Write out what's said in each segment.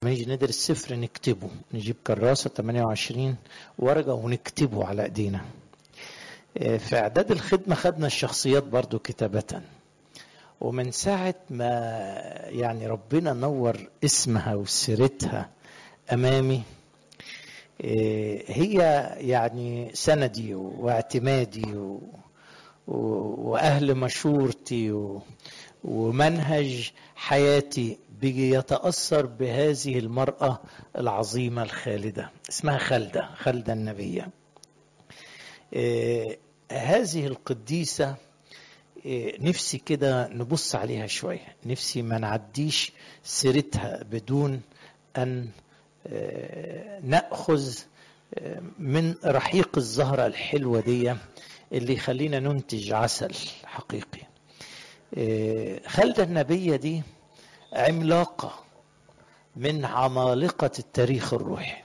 لما نيجي ندرس سفر نكتبه نجيب كراسة 28 ورقة ونكتبه على ايدينا آه، في اعداد الخدمة خدنا الشخصيات برضو كتابة ومن ساعة ما يعني ربنا نور اسمها وسيرتها امامي آه، هي يعني سندي واعتمادي و واهل مشورتي و ومنهج حياتي بيتأثر بهذه المرأة العظيمة الخالدة اسمها خلدة خلدة النبية آه هذه القديسة آه نفسي كده نبص عليها شوية نفسي ما نعديش سيرتها بدون أن آه نأخذ من رحيق الزهرة الحلوة دي اللي يخلينا ننتج عسل حقيقي خلدة النبية دي عملاقة من عمالقة التاريخ الروحي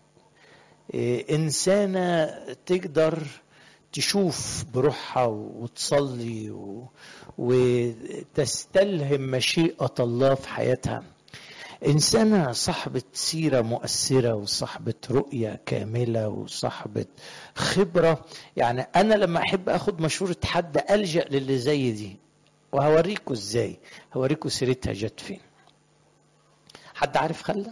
إنسانة تقدر تشوف بروحها وتصلي و... وتستلهم مشيئة الله في حياتها إنسانة صاحبة سيرة مؤثرة وصاحبة رؤية كاملة وصاحبة خبرة يعني أنا لما أحب أخد مشورة حد ألجأ للي زي دي وهوريكم ازاي هوريكم سيرتها جت فين حد عارف خلة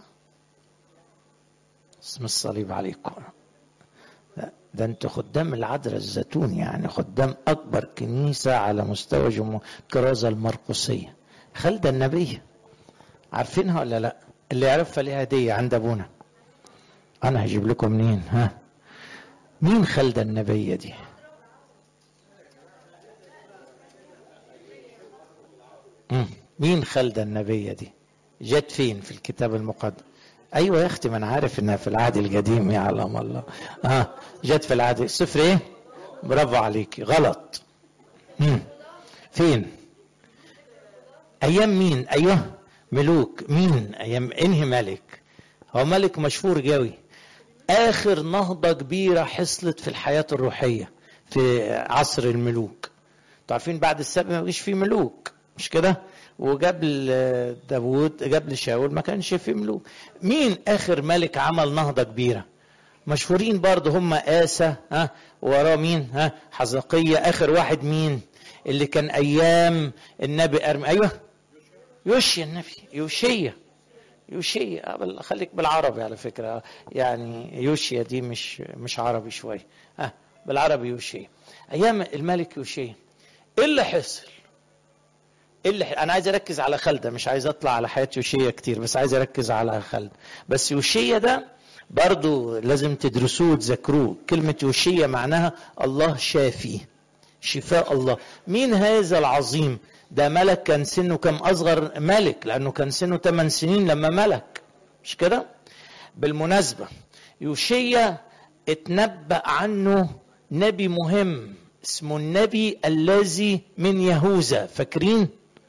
اسم الصليب عليكم ده انتوا خدام العذراء الزيتون يعني خدام اكبر كنيسة على مستوى جمهور الكرازة المرقسية خلدة النبية عارفينها ولا لا اللي يعرفها ليها هدية عند ابونا انا هجيب لكم منين ها مين خلدة النبية دي مين خلدة النبية دي جت فين في الكتاب المقدس ايوه يا اختي ما انا عارف انها في العهد القديم يعلم الله اه جت في العهد صفر ايه برافو عليكي غلط مم. فين ايام مين ايوه ملوك مين ايام انهي ملك هو ملك مشهور قوي اخر نهضه كبيره حصلت في الحياه الروحيه في عصر الملوك عارفين بعد السبع ما فيش فيه ملوك مش كده وقبل داوود قبل شاول ما كانش في ملوك مين اخر ملك عمل نهضه كبيره مشهورين برضه هم آسى ها وراه مين ها حزقية آخر واحد مين اللي كان أيام النبي أرمي أيوه يوشيا النبي يوشيا يوشيا خليك بالعربي على فكرة يعني يوشيا دي مش مش عربي شوية ها بالعربي يوشيا أيام الملك يوشيا إيه اللي حصل؟ اللي انا عايز اركز على خلده مش عايز اطلع على حياه يوشيا كتير بس عايز اركز على خلده بس يوشيا ده برضو لازم تدرسوه وتذاكروه كلمه يوشيا معناها الله شافي شفاء الله مين هذا العظيم ده ملك كان سنه كم اصغر ملك لانه كان سنه 8 سنين لما ملك مش كده بالمناسبه يوشيا اتنبأ عنه نبي مهم اسمه النبي الذي من يهوذا فاكرين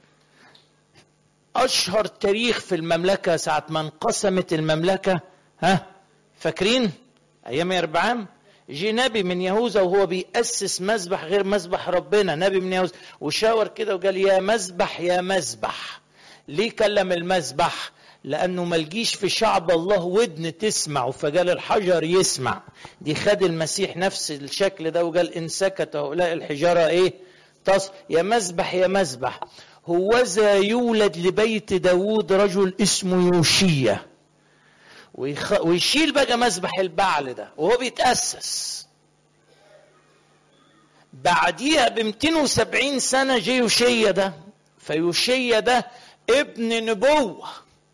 اشهر تاريخ في المملكه ساعه ما انقسمت المملكه ها فاكرين ايام يربعام جه نبي من يهوذا وهو بيأسس مذبح غير مذبح ربنا نبي من يهوذا وشاور كده وقال يا مذبح يا مذبح ليه كلم المذبح لانه ملجيش في شعب الله ودن تسمع فقال الحجر يسمع دي خد المسيح نفس الشكل ده وقال ان سكت هؤلاء الحجاره ايه تص يا مذبح يا مذبح هوذا يولد لبيت داوود رجل اسمه يوشيا ويخ... ويشيل بقى مذبح البعل ده وهو بيتأسس بعديها ب 270 سنة جه يوشيا ده فيوشيا ده ابن نبوة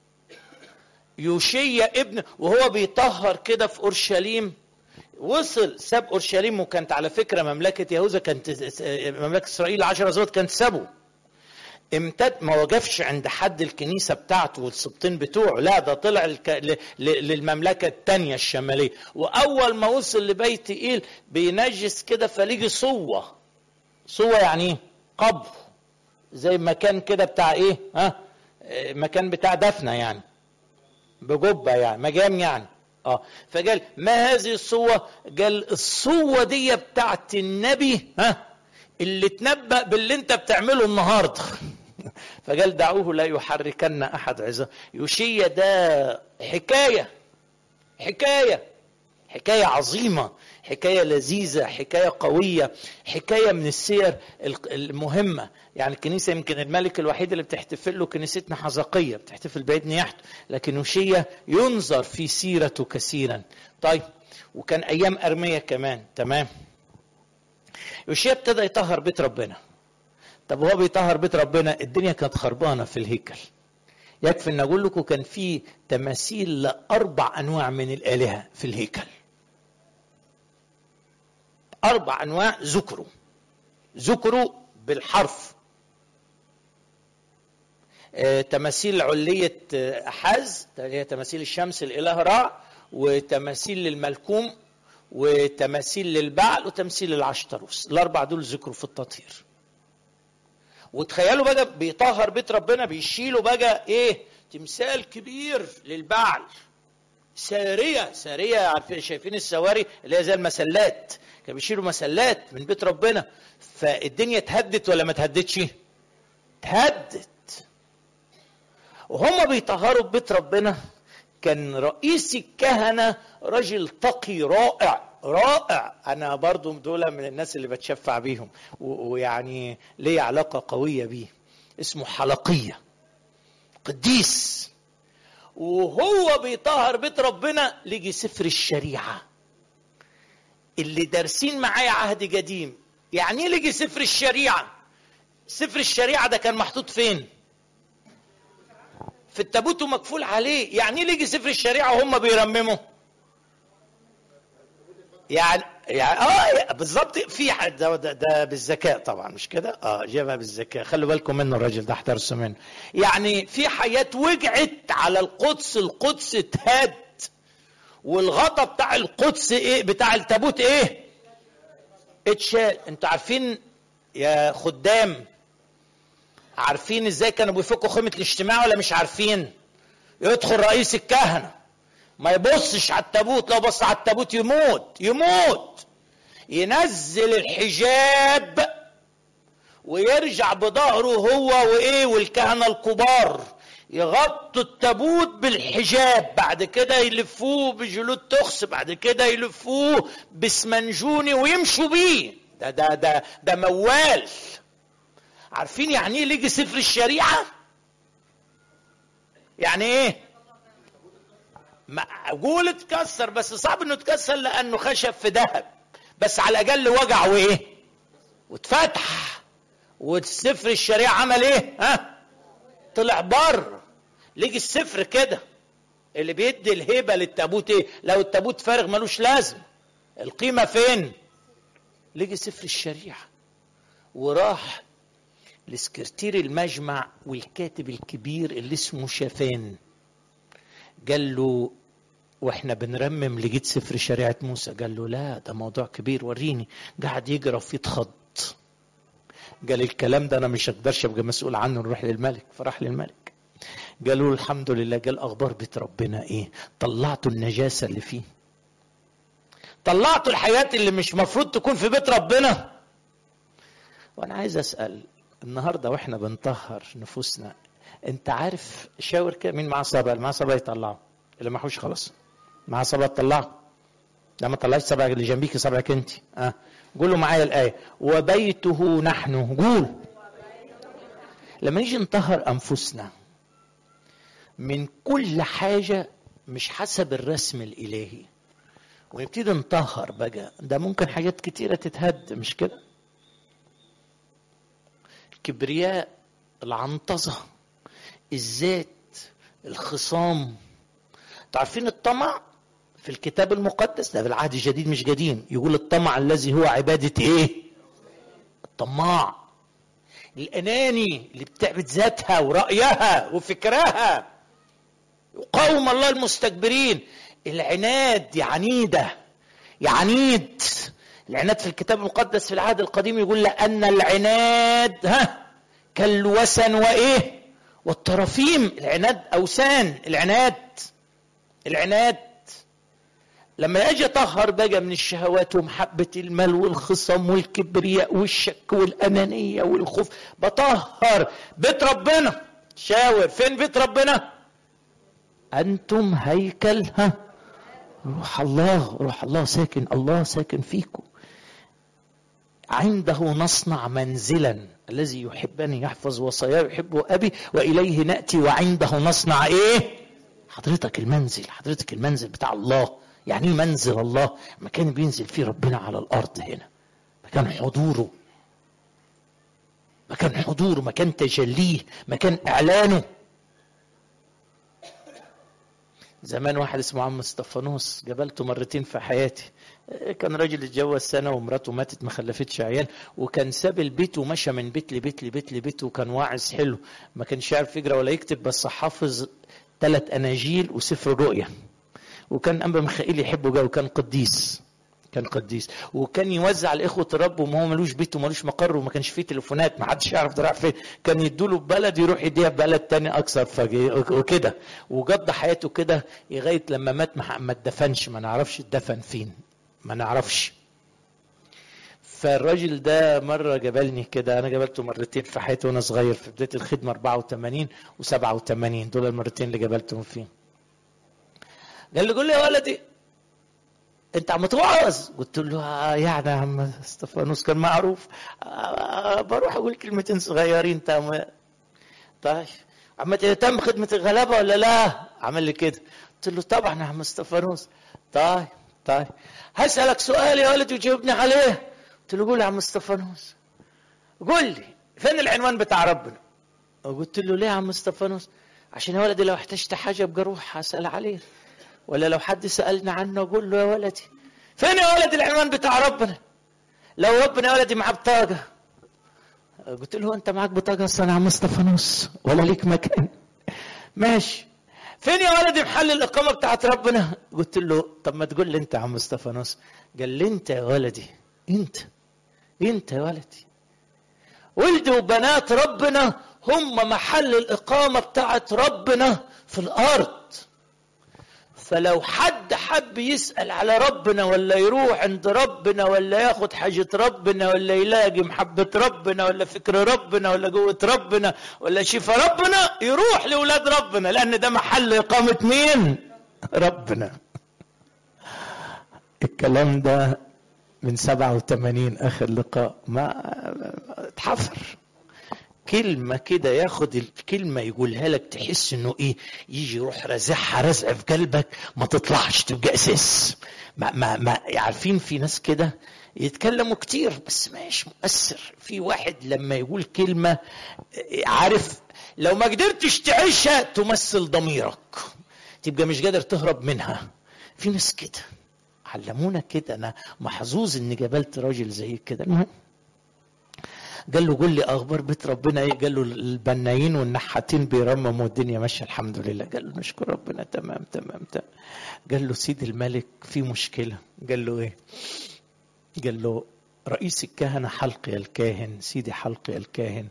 يوشيا ابن وهو بيطهر كده في أورشليم وصل ساب أورشليم وكانت على فكرة مملكة يهوذا كانت مملكة إسرائيل عشر أزواج كانت سابه امتد ما وقفش عند حد الكنيسة بتاعته والسبطين بتوعه لا ده طلع الك... ل... ل... للمملكة التانية الشمالية وأول ما وصل لبيت إيل بينجس كده فليجي صوة صوة يعني إيه؟ قبر زي مكان كده بتاع إيه ها مكان بتاع دفنة يعني بجبة يعني مجام يعني اه فقال ما هذه الصوة قال الصوة دي بتاعت النبي ها اللي تنبأ باللي انت بتعمله النهارده فقال دعوه لا يحركن احد عظام يوشيا ده حكايه حكايه حكايه عظيمه حكايه لذيذه حكايه قويه حكايه من السير المهمه يعني الكنيسه يمكن الملك الوحيد اللي بتحتفل له كنيستنا حزقيه بتحتفل بعيد نياحته لكن يوشيا ينظر في سيرته كثيرا طيب وكان ايام ارميه كمان تمام يوشيا ابتدى يطهر بيت ربنا طب وهو بيطهر بيت ربنا الدنيا كانت خربانه في الهيكل يكفي ان اقول لكم كان في تماثيل لاربع انواع من الالهه في الهيكل اربع انواع ذكروا ذكروا بالحرف آه، تماثيل علية آه، أحاز هي تماثيل الشمس الإله رع وتماثيل للملكوم وتماثيل للبعل وتمثيل للعشتروس الأربع دول ذكروا في التطهير وتخيلوا بقى بيطهر بيت ربنا بيشيلوا بقى ايه تمثال كبير للبعل سارية سارية عارفين شايفين السواري اللي هي زي المسلات كانوا بيشيلوا مسلات من بيت ربنا فالدنيا اتهدت ولا ما اتهدتش؟ اتهدت وهم بيطهروا بيت ربنا كان رئيس الكهنة رجل تقي رائع رائع انا برضو دول من الناس اللي بتشفع بيهم ويعني ليه علاقة قوية بيه اسمه حلقية قديس وهو بيطهر بيت ربنا لجي سفر الشريعة اللي دارسين معايا عهد قديم يعني ايه لجي سفر الشريعة سفر الشريعة ده كان محطوط فين في التابوت ومكفول عليه يعني ايه لجي سفر الشريعة وهم بيرمموا يعني يعني اه بالظبط في حد ده, ده, ده بالذكاء طبعا مش كده؟ اه جابها بالذكاء خلوا بالكم منه الراجل ده احترسوا منه يعني في حياة وجعت على القدس القدس اتهد والغطا بتاع القدس ايه بتاع التابوت ايه؟ اتشال انتوا عارفين يا خدام عارفين ازاي كانوا بيفكوا خيمة الاجتماع ولا مش عارفين؟ يدخل رئيس الكهنه ما يبصش على التابوت لو بص على التابوت يموت يموت ينزل الحجاب ويرجع بظهره هو وايه والكهنه الكبار يغطوا التابوت بالحجاب بعد كده يلفوه بجلود تخس بعد كده يلفوه بسمنجوني ويمشوا بيه ده ده ده ده موال عارفين يعني ايه ليجي سفر الشريعه يعني ايه معقول اتكسر بس صعب انه اتكسر لانه خشب في ذهب بس على الاقل وجع وايه واتفتح والسفر الشريعه عمل ايه ها طلع بره ليجي السفر كده اللي بيدي الهيبه للتابوت ايه لو التابوت فارغ ملوش لازمه القيمه فين ليجي سفر الشريعه وراح لسكرتير المجمع والكاتب الكبير اللي اسمه شافان قال له واحنا بنرمم لقيت سفر شريعة موسى قال له لا ده موضوع كبير وريني قاعد يقرا فيه اتخض قال الكلام ده انا مش هقدرش ابقى مسؤول عنه نروح للملك فراح للملك قالوا له الحمد لله قال اخبار بيت ربنا ايه طلعتوا النجاسه اللي فيه طلعتوا الحياه اللي مش مفروض تكون في بيت ربنا وانا عايز اسال النهارده واحنا بنطهر نفوسنا انت عارف شاور كده مين معاه صبع اللي معاه صبع يطلعه اللي معهوش خلاص معاه صبع تطلعه لا ما طلعش صبعك اللي جنبيك صبعك انت اه قولوا معايا الايه وبيته نحن قول لما نيجي نطهر انفسنا من كل حاجه مش حسب الرسم الالهي ونبتدي نطهر بقى ده ممكن حاجات كتيره تتهد مش كده الكبرياء العنطزه الذات الخصام تعرفين الطمع في الكتاب المقدس ده في العهد الجديد مش قديم يقول الطمع الذي هو عبادة ايه الطماع الاناني اللي بتعبد ذاتها ورأيها وفكرها يقاوم الله المستكبرين العناد يا عنيدة يا عنيد العناد في الكتاب المقدس في العهد القديم يقول لأن العناد ها كالوسن وإيه والطرافيم العناد أوسان العناد العناد لما اجي اطهر بقى من الشهوات ومحبه المال والخصم والكبرياء والشك والانانيه والخوف بطهر بيت ربنا شاور فين بيت ربنا انتم هيكل ها روح الله روح الله ساكن الله ساكن فيكم عنده نصنع منزلا الذي يحبني يحفظ وصاياه يحبه ابي واليه ناتي وعنده نصنع ايه حضرتك المنزل حضرتك المنزل بتاع الله يعني ايه منزل الله مكان بينزل فيه ربنا على الارض هنا مكان حضوره مكان حضوره مكان تجليه مكان اعلانه زمان واحد اسمه عم استفانوس قابلته مرتين في حياتي كان راجل اتجوز سنة ومراته ماتت ما خلفتش عيال وكان ساب البيت ومشى من بيت لبيت لبيت لبيت وكان واعظ حلو ما كانش يعرف يقرا ولا يكتب بس حافظ ثلاث اناجيل وسفر رؤيا وكان انبا ميخائيل يحبه جدا وكان قديس كان قديس وكان يوزع لاخوه الرب وما هو ملوش بيت وملوش مقر وما كانش فيه تليفونات ما حدش يعرف ده راح فين كان يدوله بلد يروح يديها بلد تاني اكثر فجي وكده وقضى حياته كده لغايه لما مات ما اتدفنش ما نعرفش اتدفن فين ما نعرفش فالراجل ده مرة جبلني كده أنا جبلته مرتين في حياتي وأنا صغير في بداية الخدمة 84 و87 دول المرتين اللي جبلتهم فيهم. قال لي قول لي يا ولدي أنت عم توعظ؟ قلت له آه يعني يا عم استفانوس كان معروف آه بروح أقول كلمتين صغيرين تم طيب عم تهتم خدمة الغلابة ولا لا؟ عمل لي كده قلت له طبعا يا عم استفانوس طيب طيب هسألك سؤال يا ولد وجاوبني عليه قلت له قول يا عم استفانوس قول لي فين العنوان بتاع ربنا قلت له ليه يا عم استفانوس عشان يا ولدي لو احتجت حاجه ابقى اروح اسال عليه ولا لو حد سالني عنه اقول له يا ولدي فين يا ولدي العنوان بتاع ربنا لو ربنا يا ولدي معاه بطاقه قلت له انت معاك بطاقه اصلا يا عم استفانوس ولا ليك مكان ماشي فين يا ولدي محل الإقامة بتاعت ربنا؟ قلت له طب ما تقول لي أنت يا عم استفانوس قال لي أنت يا ولدي أنت أنت يا ولدي ولد وبنات ربنا هم محل الإقامة بتاعت ربنا في الأرض فلو حد حب يسأل على ربنا ولا يروح عند ربنا ولا ياخد حاجة ربنا ولا يلاقي محبة ربنا ولا فكر ربنا ولا قوة ربنا ولا شفاء ربنا يروح لأولاد ربنا لأن ده محل إقامة مين؟ ربنا الكلام ده من 87 آخر لقاء ما اتحفر كلمة كده ياخد الكلمة يقولها لك تحس انه ايه يجي يروح رازعها رزع في قلبك ما تطلعش تبقى اساس ما ما ما عارفين في ناس كده يتكلموا كتير بس مش مؤثر في واحد لما يقول كلمة عارف لو ما قدرتش تعيشها تمثل ضميرك تبقى مش قادر تهرب منها في ناس كده علمونا كده انا محظوظ اني قابلت راجل زي كده المهم قال له قول لي اخبار بيت ربنا ايه قال له البنايين والنحاتين بيرمموا الدنيا ماشيه الحمد لله قال له نشكر ربنا تمام تمام تمام قال له سيد الملك في مشكله قال له ايه قال له رئيس الكهنه حلقي الكاهن سيدي حلقي الكاهن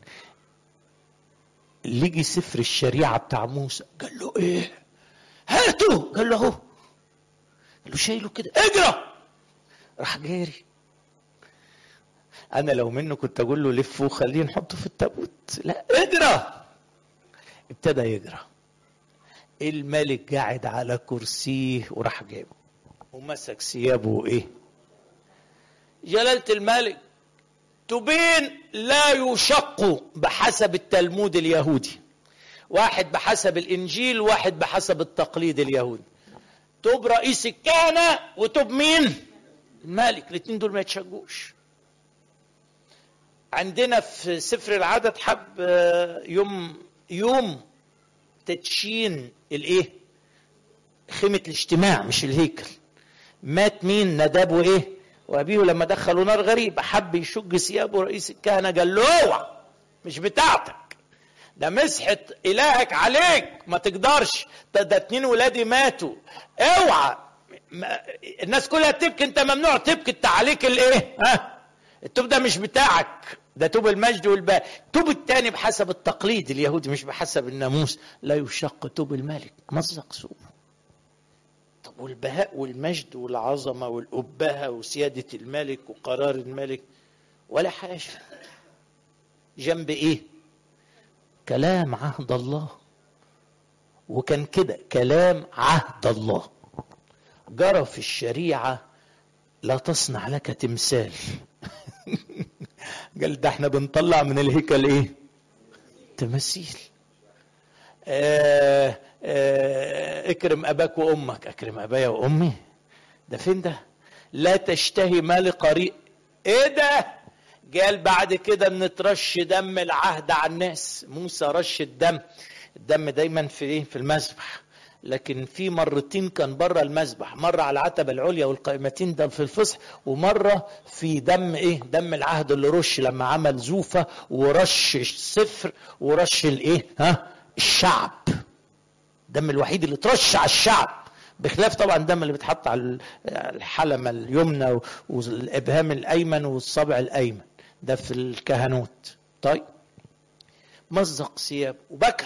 لقي سفر الشريعه بتاع موسى قال له ايه هاته قال له اهو قال له شايله كده اجرى راح جاري انا لو منه كنت اقول له لفه وخليه نحطه في التابوت لا اجرى ابتدى يجرى الملك قاعد على كرسيه وراح جايبه ومسك ثيابه وايه جلالة الملك تبين لا يشق بحسب التلمود اليهودي واحد بحسب الانجيل واحد بحسب التقليد اليهودي تب رئيس الكهنه وتب مين الملك الاثنين دول ما يتشجوش عندنا في سفر العدد حب يوم يوم تدشين الايه خيمة الاجتماع مش الهيكل مات مين نداب وايه وابيه لما دخلوا نار غريب حب يشج ثيابه رئيس الكهنة قال له اوعى مش بتاعتك ده مسحة إلهك عليك ما تقدرش ده, ده اتنين ولادي ماتوا اوعى الناس كلها تبكي انت ممنوع تبكي انت عليك الايه ها التوب ده مش بتاعك ده توب المجد والباء توب التاني بحسب التقليد اليهودي مش بحسب الناموس لا يشق توب الملك مزق سوبه طب والبهاء والمجد والعظمه والابهه وسياده الملك وقرار الملك ولا حاجه جنب ايه كلام عهد الله وكان كده كلام عهد الله جرى في الشريعه لا تصنع لك تمثال قال ده احنا بنطلع من الهيكل ايه تماثيل آه آه اكرم اباك وامك اكرم ابايا وامي ده فين ده لا تشتهي مال قريب ايه ده قال بعد كده ان ترش دم العهد على الناس موسى رش الدم الدم دايما في ايه في المذبح لكن في مرتين كان بره المذبح مرة على العتبة العليا والقائمتين ده في الفصح ومرة في دم ايه دم العهد اللي رش لما عمل زوفة ورش السفر ورش الايه ها الشعب الدم الوحيد اللي ترش على الشعب بخلاف طبعا الدم اللي بيتحط على الحلمة اليمنى والإبهام الأيمن والصبع الأيمن ده في الكهنوت طيب مزق ثياب وبكى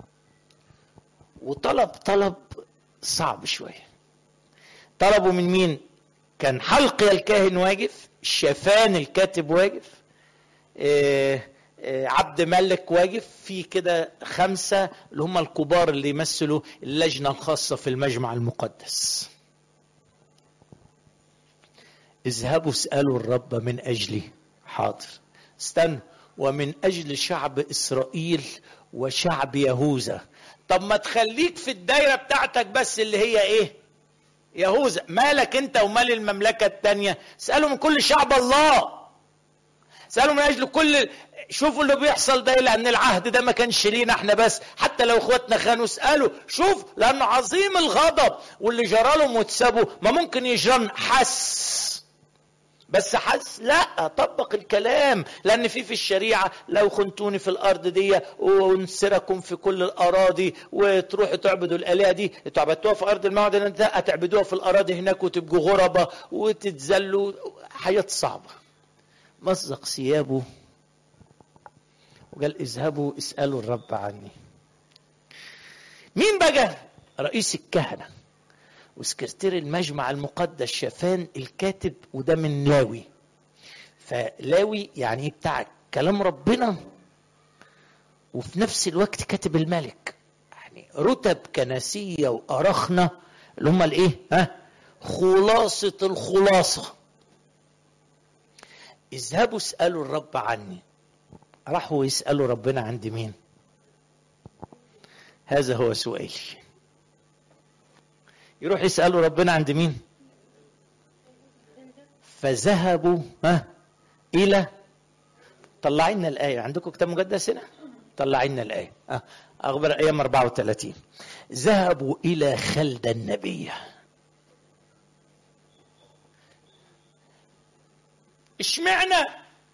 وطلب طلب صعب شوية طلبوا من مين كان حلقي الكاهن واقف شافان الكاتب واقف إيه عبد ملك واقف في كده خمسة اللي هم الكبار اللي يمثلوا اللجنة الخاصة في المجمع المقدس اذهبوا اسألوا الرب من أجلي حاضر استنى ومن أجل شعب إسرائيل وشعب يهوذا طب ما تخليك في الدايرة بتاعتك بس اللي هي ايه يهوذا مالك انت ومال المملكة التانية اسألوا من كل شعب الله اسألوا من أجل كل شوفوا اللي بيحصل ده لأن العهد ده ما كانش لينا احنا بس حتى لو اخواتنا خانوا اسألوا شوف لأنه عظيم الغضب واللي جرى لهم واتسابوا ما ممكن يجرى حس بس حس لا طبق الكلام لان في في الشريعه لو خنتوني في الارض دي ونسركم في كل الاراضي وتروحوا تعبدوا الالهه دي انتوا عبدتوها في ارض الموعد ده هتعبدوها في الاراضي هناك وتبقوا غربة وتتذلوا حياه صعبه مزق ثيابه وقال اذهبوا اسالوا الرب عني مين بقى رئيس الكهنه وسكرتير المجمع المقدس شافان الكاتب وده من لاوي فلاوي يعني ايه بتاع كلام ربنا وفي نفس الوقت كاتب الملك يعني رتب كنسية وأرخنة اللي هم الايه ها خلاصة الخلاصة اذهبوا اسألوا الرب عني راحوا يسألوا ربنا عند مين هذا هو سؤالي يروح يسألوا ربنا عند مين فذهبوا ها إلى طلعي لنا الآية عندكم كتاب مقدس هنا طلعي لنا الآية أه. أخبر أيام 34 ذهبوا إلى خلد النبي اشمعنى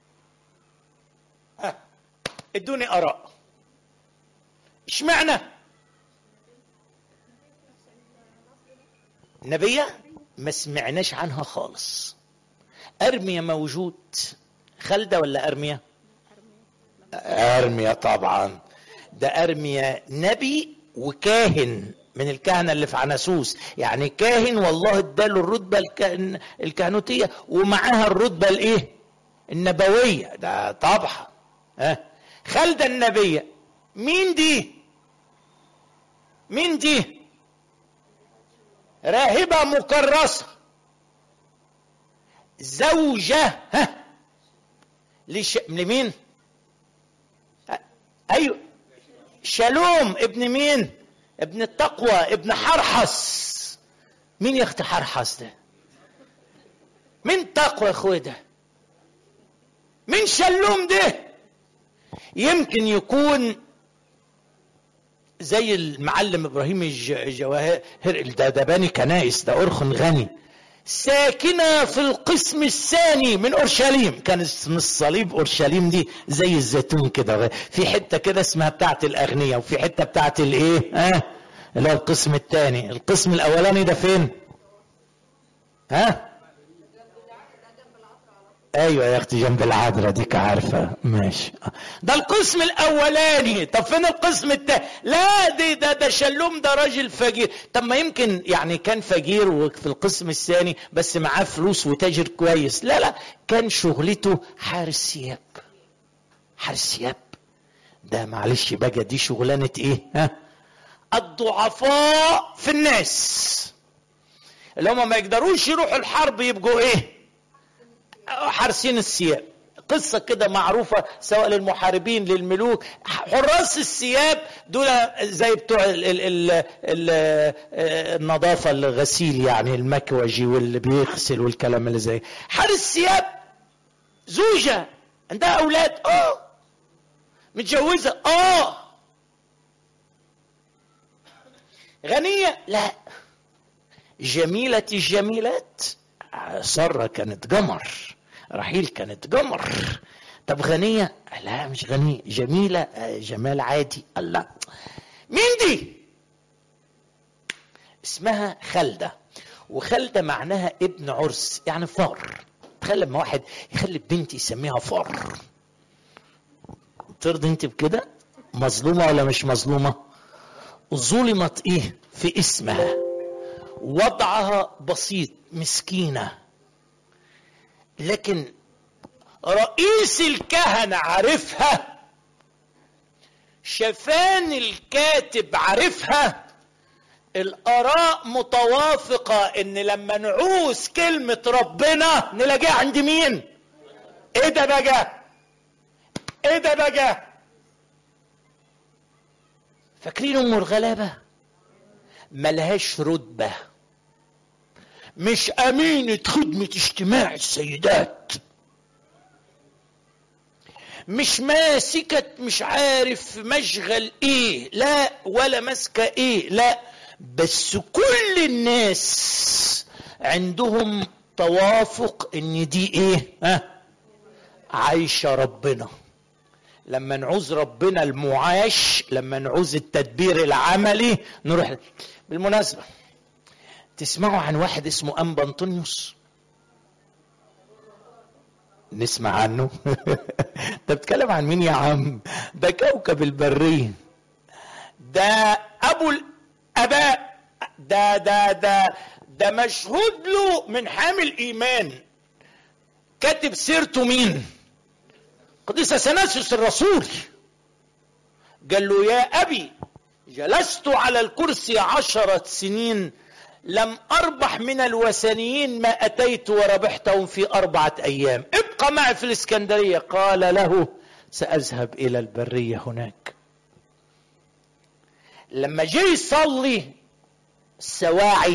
ها ادوني آراء اشمعنى نبية ما سمعناش عنها خالص أرميا موجود خلدة ولا أرميا أرميا طبعا ده أرميا نبي وكاهن من الكهنة اللي في عناسوس يعني كاهن والله اداله الرتبة الكهن الكهنوتية ومعاها الرتبة الايه النبوية ده طبعا ها خلدة النبية مين دي مين دي راهبة مكرسة زوجة ها لش... لمين؟ أيوه شالوم ابن مين؟ ابن التقوى ابن حرحس مين يا اختي حرحس ده؟ مين تقوى يا اخويا ده؟ مين شلوم ده؟ يمكن يكون زي المعلم ابراهيم الجواهر ده ده باني كنائس ده ارخن غني ساكنه في القسم الثاني من اورشليم كان اسم الصليب اورشليم دي زي الزيتون كده في حته كده اسمها بتاعه الاغنياء وفي حته بتاعه الايه ها آه؟ اللي هو القسم الثاني القسم الاولاني ده فين ها ايوه يا اختي جنب العذراء ديك عارفه ماشي ده القسم الاولاني طب فين القسم التاني لا دي ده ده شلوم ده راجل فقير طب ما يمكن يعني كان فقير وفي القسم الثاني بس معاه فلوس وتاجر كويس لا لا كان شغلته حارس ثياب حارس ثياب ده معلش بقى دي شغلانه ايه ها الضعفاء في الناس اللي هم ما يقدروش يروحوا الحرب يبقوا ايه حارسين الثياب قصة كده معروفة سواء للمحاربين للملوك حراس الثياب دول زي بتوع ال ال ال ال النظافة الغسيل يعني المكوجي واللي بيغسل والكلام اللي زي حارس ثياب زوجة عندها أولاد اه متجوزة اه غنية لا جميلة الجميلات سارة كانت قمر رحيل كانت قمر طب غنية لا مش غنية جميلة جمال عادي الله مين دي اسمها خلدة وخلدة معناها ابن عرس يعني فار تخيل لما واحد يخلي بنت يسميها فار ترضي انت بكده مظلومة ولا مش مظلومة ظلمت ايه في اسمها وضعها بسيط مسكينة لكن رئيس الكهنة عارفها شفان الكاتب عارفها الآراء متوافقة إن لما نعوز كلمة ربنا نلاقيها عند مين؟ إيه ده بقى؟ إيه ده بقى؟ فاكرين أم الغلابة؟ ملهاش رتبة مش أمينة خدمة اجتماع السيدات مش ماسكة مش عارف مشغل ايه لا ولا ماسكة ايه لا بس كل الناس عندهم توافق ان دي ايه ها عايشة ربنا لما نعوز ربنا المعاش لما نعوز التدبير العملي نروح بالمناسبة تسمعوا عن واحد اسمه أنبا أنطونيوس نسمع عنه انت بتتكلم عن مين يا عم ده كوكب البرية ده ابو الاباء ده ده ده ده مشهود له من حامل ايمان كاتب سيرته مين قديس اثناسيوس الرسول قال له يا ابي جلست على الكرسي عشرة سنين لم أربح من الوثنيين ما أتيت وربحتهم في أربعة أيام ابقى معي في الإسكندرية قال له سأذهب إلى البرية هناك لما جه يصلي السواعي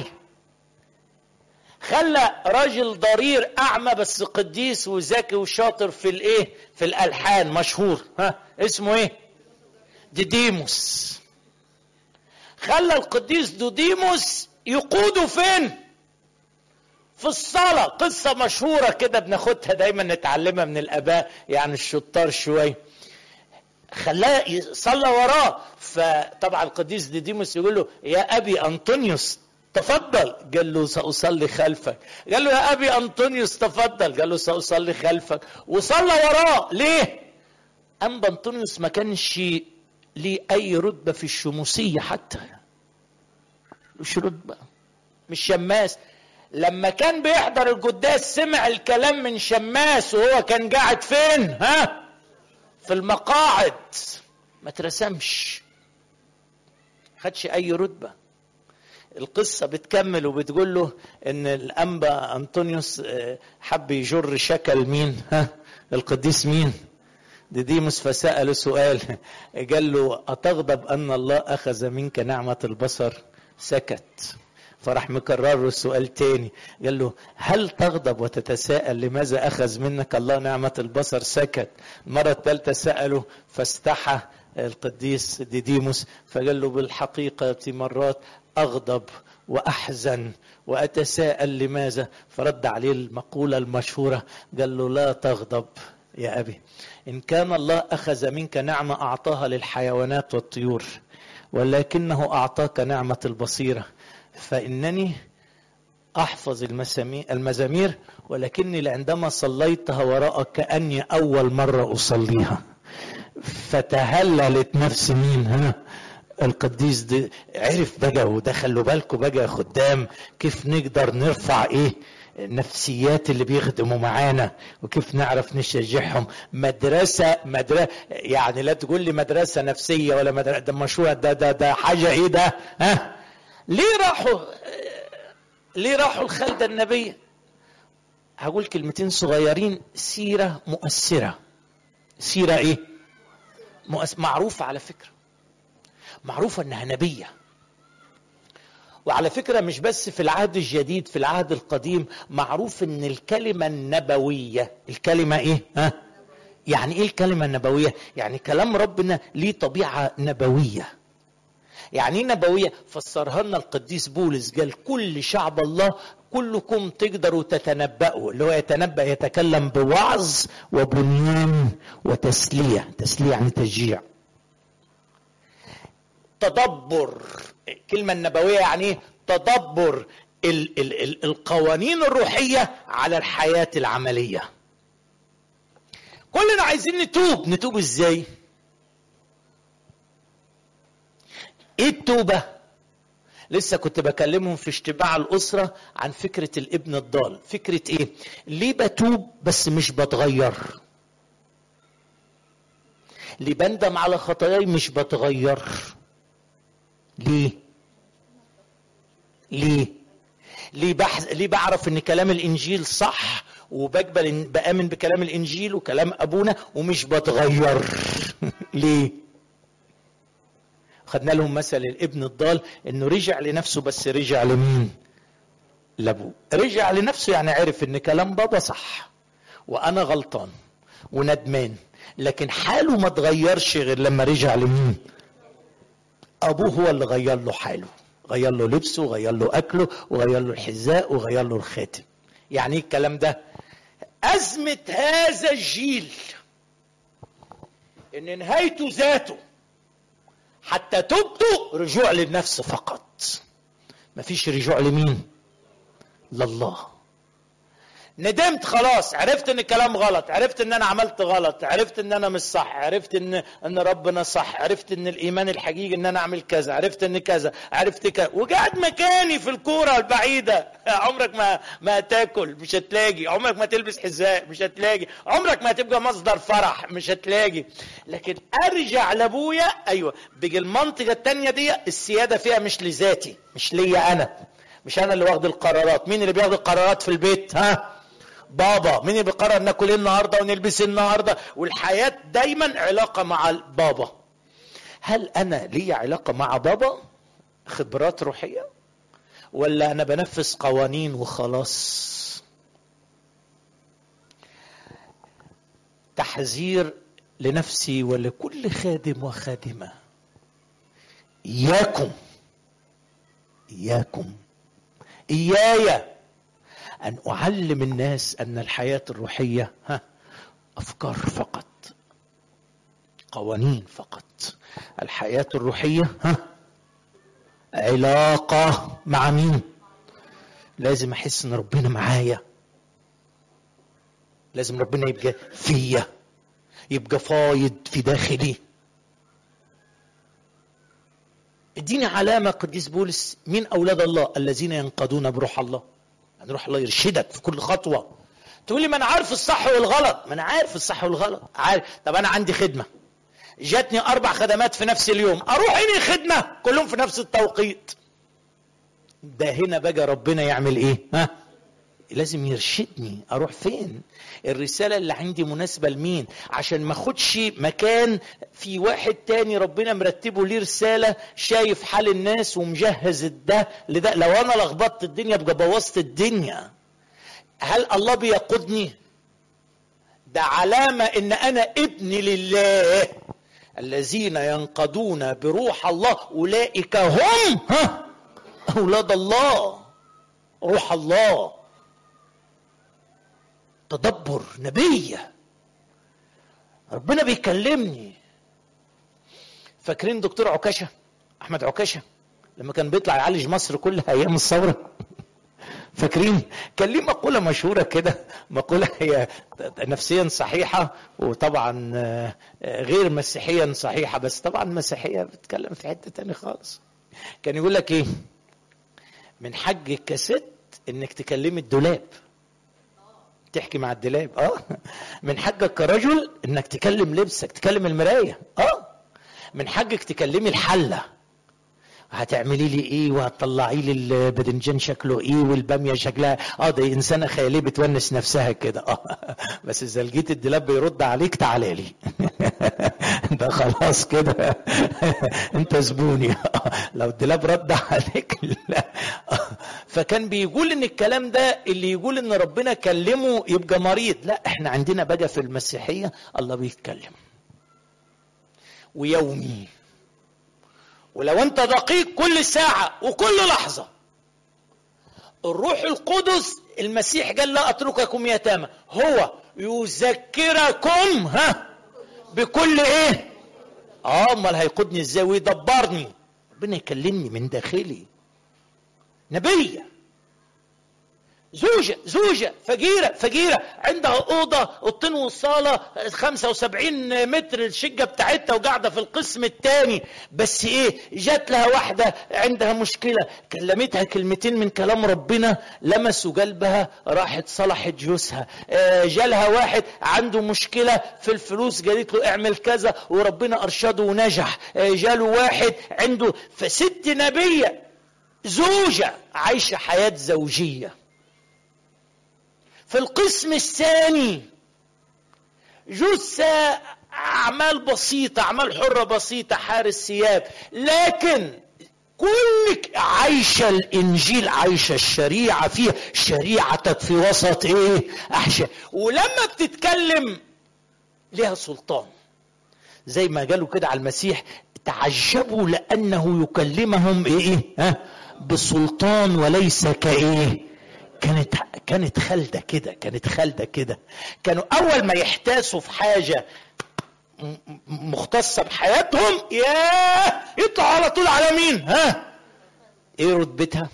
خلى راجل ضرير أعمى بس قديس وذكي وشاطر في الإيه في الألحان مشهور ها اسمه إيه ديديموس خلى القديس دوديموس يقودوا فين في الصلاة قصة مشهورة كده بناخدها دايما نتعلمها من الآباء يعني الشطار شوية خلاه يصلى وراه فطبعا القديس ديديموس يقول له يا أبي أنطونيوس تفضل قال له سأصلي خلفك قال له يا أبي أنطونيوس تفضل قال له سأصلي خلفك وصلى وراه ليه أنبا أنطونيوس ما كانش ليه أي رتبة في الشموسية حتى مش رتبة مش شماس لما كان بيحضر القداس سمع الكلام من شماس وهو كان قاعد فين ها في المقاعد ما ترسمش خدش اي رتبة القصة بتكمل وبتقول له ان الانبا انطونيوس حب يجر شكل مين ها القديس مين ديديموس فسأله سؤال قال له أتغضب أن الله أخذ منك نعمة البصر سكت فراح مكرر له السؤال تاني قال له هل تغضب وتتساءل لماذا أخذ منك الله نعمة البصر سكت المرة الثالثة سأله فاستحى القديس ديديموس فقال له بالحقيقة مرات أغضب وأحزن وأتساءل لماذا فرد عليه المقولة المشهورة قال له لا تغضب يا أبي إن كان الله أخذ منك نعمة أعطاها للحيوانات والطيور ولكنه أعطاك نعمة البصيرة فإنني احفظ المزامير ولكني عندما صليتها وراءك كاني اول مره اصليها فتهللت نفس مين ها القديس ده عرف بقى وده خلوا بالكم بقى خدام كيف نقدر نرفع ايه النفسيات اللي بيخدموا معانا وكيف نعرف نشجعهم مدرسة مدرسة يعني لا تقول لي مدرسة نفسية ولا مدرسة ده مشروع ده ده ده حاجة ايه ده ها ليه راحوا ليه راحوا الخلدة النبية هقول كلمتين صغيرين سيرة مؤثرة سيرة ايه مؤس... معروفة على فكرة معروفة انها نبية وعلى فكرة مش بس في العهد الجديد في العهد القديم معروف ان الكلمة النبوية الكلمة ايه ها يعني ايه الكلمة النبوية يعني كلام ربنا ليه طبيعة نبوية يعني ايه نبوية فسرها لنا القديس بولس قال كل شعب الله كلكم تقدروا تتنبأوا اللي هو يتنبأ يتكلم بوعظ وبنيان وتسلية تسلية يعني تشجيع تدبر الكلمة النبوية يعني ايه تدبر ال ال ال القوانين الروحية على الحياة العملية كلنا عايزين نتوب نتوب ازاي ايه التوبة لسه كنت بكلمهم في اجتماع الأسرة عن فكرة الابن الضال فكرة ايه ليه بتوب بس مش بتغير ليه بندم على خطاياي مش بتغير ليه ليه ليه, بحث ليه بعرف ان كلام الانجيل صح وبقبل إن بامن بكلام الانجيل وكلام ابونا ومش بتغير ليه خدنا لهم مثل الابن الضال انه رجع لنفسه بس رجع لمين لابوه رجع لنفسه يعني عرف ان كلام بابا صح وانا غلطان وندمان لكن حاله ما تغيرش غير لما رجع لمين ابوه هو اللي غير له حاله غير له لبسه وغير له اكله وغير له الحذاء وغير له الخاتم يعني ايه الكلام ده ازمه هذا الجيل ان نهايته ذاته حتى تبدو رجوع للنفس فقط مفيش رجوع لمين لله ندمت خلاص عرفت ان الكلام غلط عرفت ان انا عملت غلط عرفت ان انا مش صح عرفت ان ان ربنا صح عرفت ان الايمان الحقيقي ان انا اعمل كذا عرفت ان كذا عرفت كذا وقاعد مكاني في الكوره البعيده عمرك ما ما تاكل مش هتلاقي عمرك ما تلبس حذاء مش هتلاقي عمرك ما هتبقى مصدر فرح مش هتلاقي لكن ارجع لابويا ايوه بيجي المنطقه الثانيه دي السياده فيها مش لذاتي مش ليا انا مش انا اللي واخد القرارات مين اللي بياخد القرارات في البيت ها بابا مين اللي بيقرر ناكل ايه النهارده ونلبس ايه النهارده والحياه دايما علاقه مع البابا هل انا لي علاقه مع بابا خبرات روحيه ولا انا بنفذ قوانين وخلاص تحذير لنفسي ولكل خادم وخادمه اياكم اياكم اياي ان اعلم الناس ان الحياه الروحيه ها افكار فقط قوانين فقط الحياه الروحيه ها علاقه مع مين لازم احس ان ربنا معايا لازم ربنا يبقى فيا يبقى فايض في داخلي اديني علامه قديس بولس مين اولاد الله الذين ينقضون بروح الله يعني روح الله يرشدك في كل خطوه تقول لي ما انا عارف الصح والغلط ما انا عارف الصح والغلط عارف طب انا عندي خدمه جاتني اربع خدمات في نفس اليوم اروح اني خدمه كلهم في نفس التوقيت ده هنا بقى ربنا يعمل ايه ها لازم يرشدني اروح فين الرسالة اللي عندي مناسبة لمين عشان ما اخدش مكان في واحد تاني ربنا مرتبه ليه رسالة شايف حال الناس ومجهز ده لده لو انا لخبطت الدنيا ابقى بوظت الدنيا هل الله بيقودني ده علامة ان انا ابن لله الذين ينقضون بروح الله اولئك هم ها اولاد الله روح الله تدبر نبية ربنا بيكلمني فاكرين دكتور عكاشة أحمد عكاشة لما كان بيطلع يعالج مصر كلها أيام الثورة فاكرين كان ليه مقولة مشهورة كده مقولة هي نفسيا صحيحة وطبعا غير مسيحيا صحيحة بس طبعا مسيحية بتتكلم في حتة تاني خالص كان يقول لك ايه من حجك كست انك تكلمي الدولاب تحكي مع الدولاب اه من حجك كرجل انك تكلم لبسك تكلم المرايه اه من حجك تكلمي الحله هتعملي لي ايه وهتطلعي لي الباذنجان شكله ايه والباميه شكلها اه دي انسانه خياليه بتونس نفسها كده اه بس اذا لقيت الدولاب بيرد عليك تعالى لي ده خلاص كده انت زبوني لو الدولاب رد عليك لا فكان بيقول ان الكلام ده اللي يقول ان ربنا كلمه يبقى مريض لا احنا عندنا بقى في المسيحيه الله بيتكلم ويومي ولو انت دقيق كل ساعة وكل لحظة الروح القدس المسيح قال لا اترككم يتامى هو يذكركم ها بكل ايه اه امال هيقودني ازاي ويدبرني ربنا يكلمني من داخلي نبيه زوجة زوجة فقيرة فقيرة عندها أوضة أوضتين وصالة 75 متر الشقة بتاعتها وقاعدة في القسم الثاني بس إيه جات لها واحدة عندها مشكلة كلمتها كلمتين من كلام ربنا لمسوا قلبها راحت صلحت جوزها جالها واحد عنده مشكلة في الفلوس قالت له اعمل كذا وربنا أرشده ونجح جاله واحد عنده فست نبية زوجة عايشة حياة زوجية في القسم الثاني جثة أعمال بسيطة أعمال حرة بسيطة حارس ثياب لكن كلك عايشة الإنجيل عايشة الشريعة فيها شريعتك في وسط إيه أحشاء ولما بتتكلم لها سلطان زي ما قالوا كده على المسيح تعجبوا لأنه يكلمهم إيه ها بسلطان وليس كإيه كانت كانت خالده كده كانت خالده كده كانوا اول ما يحتاسوا في حاجه مختصه بحياتهم ياه يطلعوا على طول على مين ها ايه رتبتها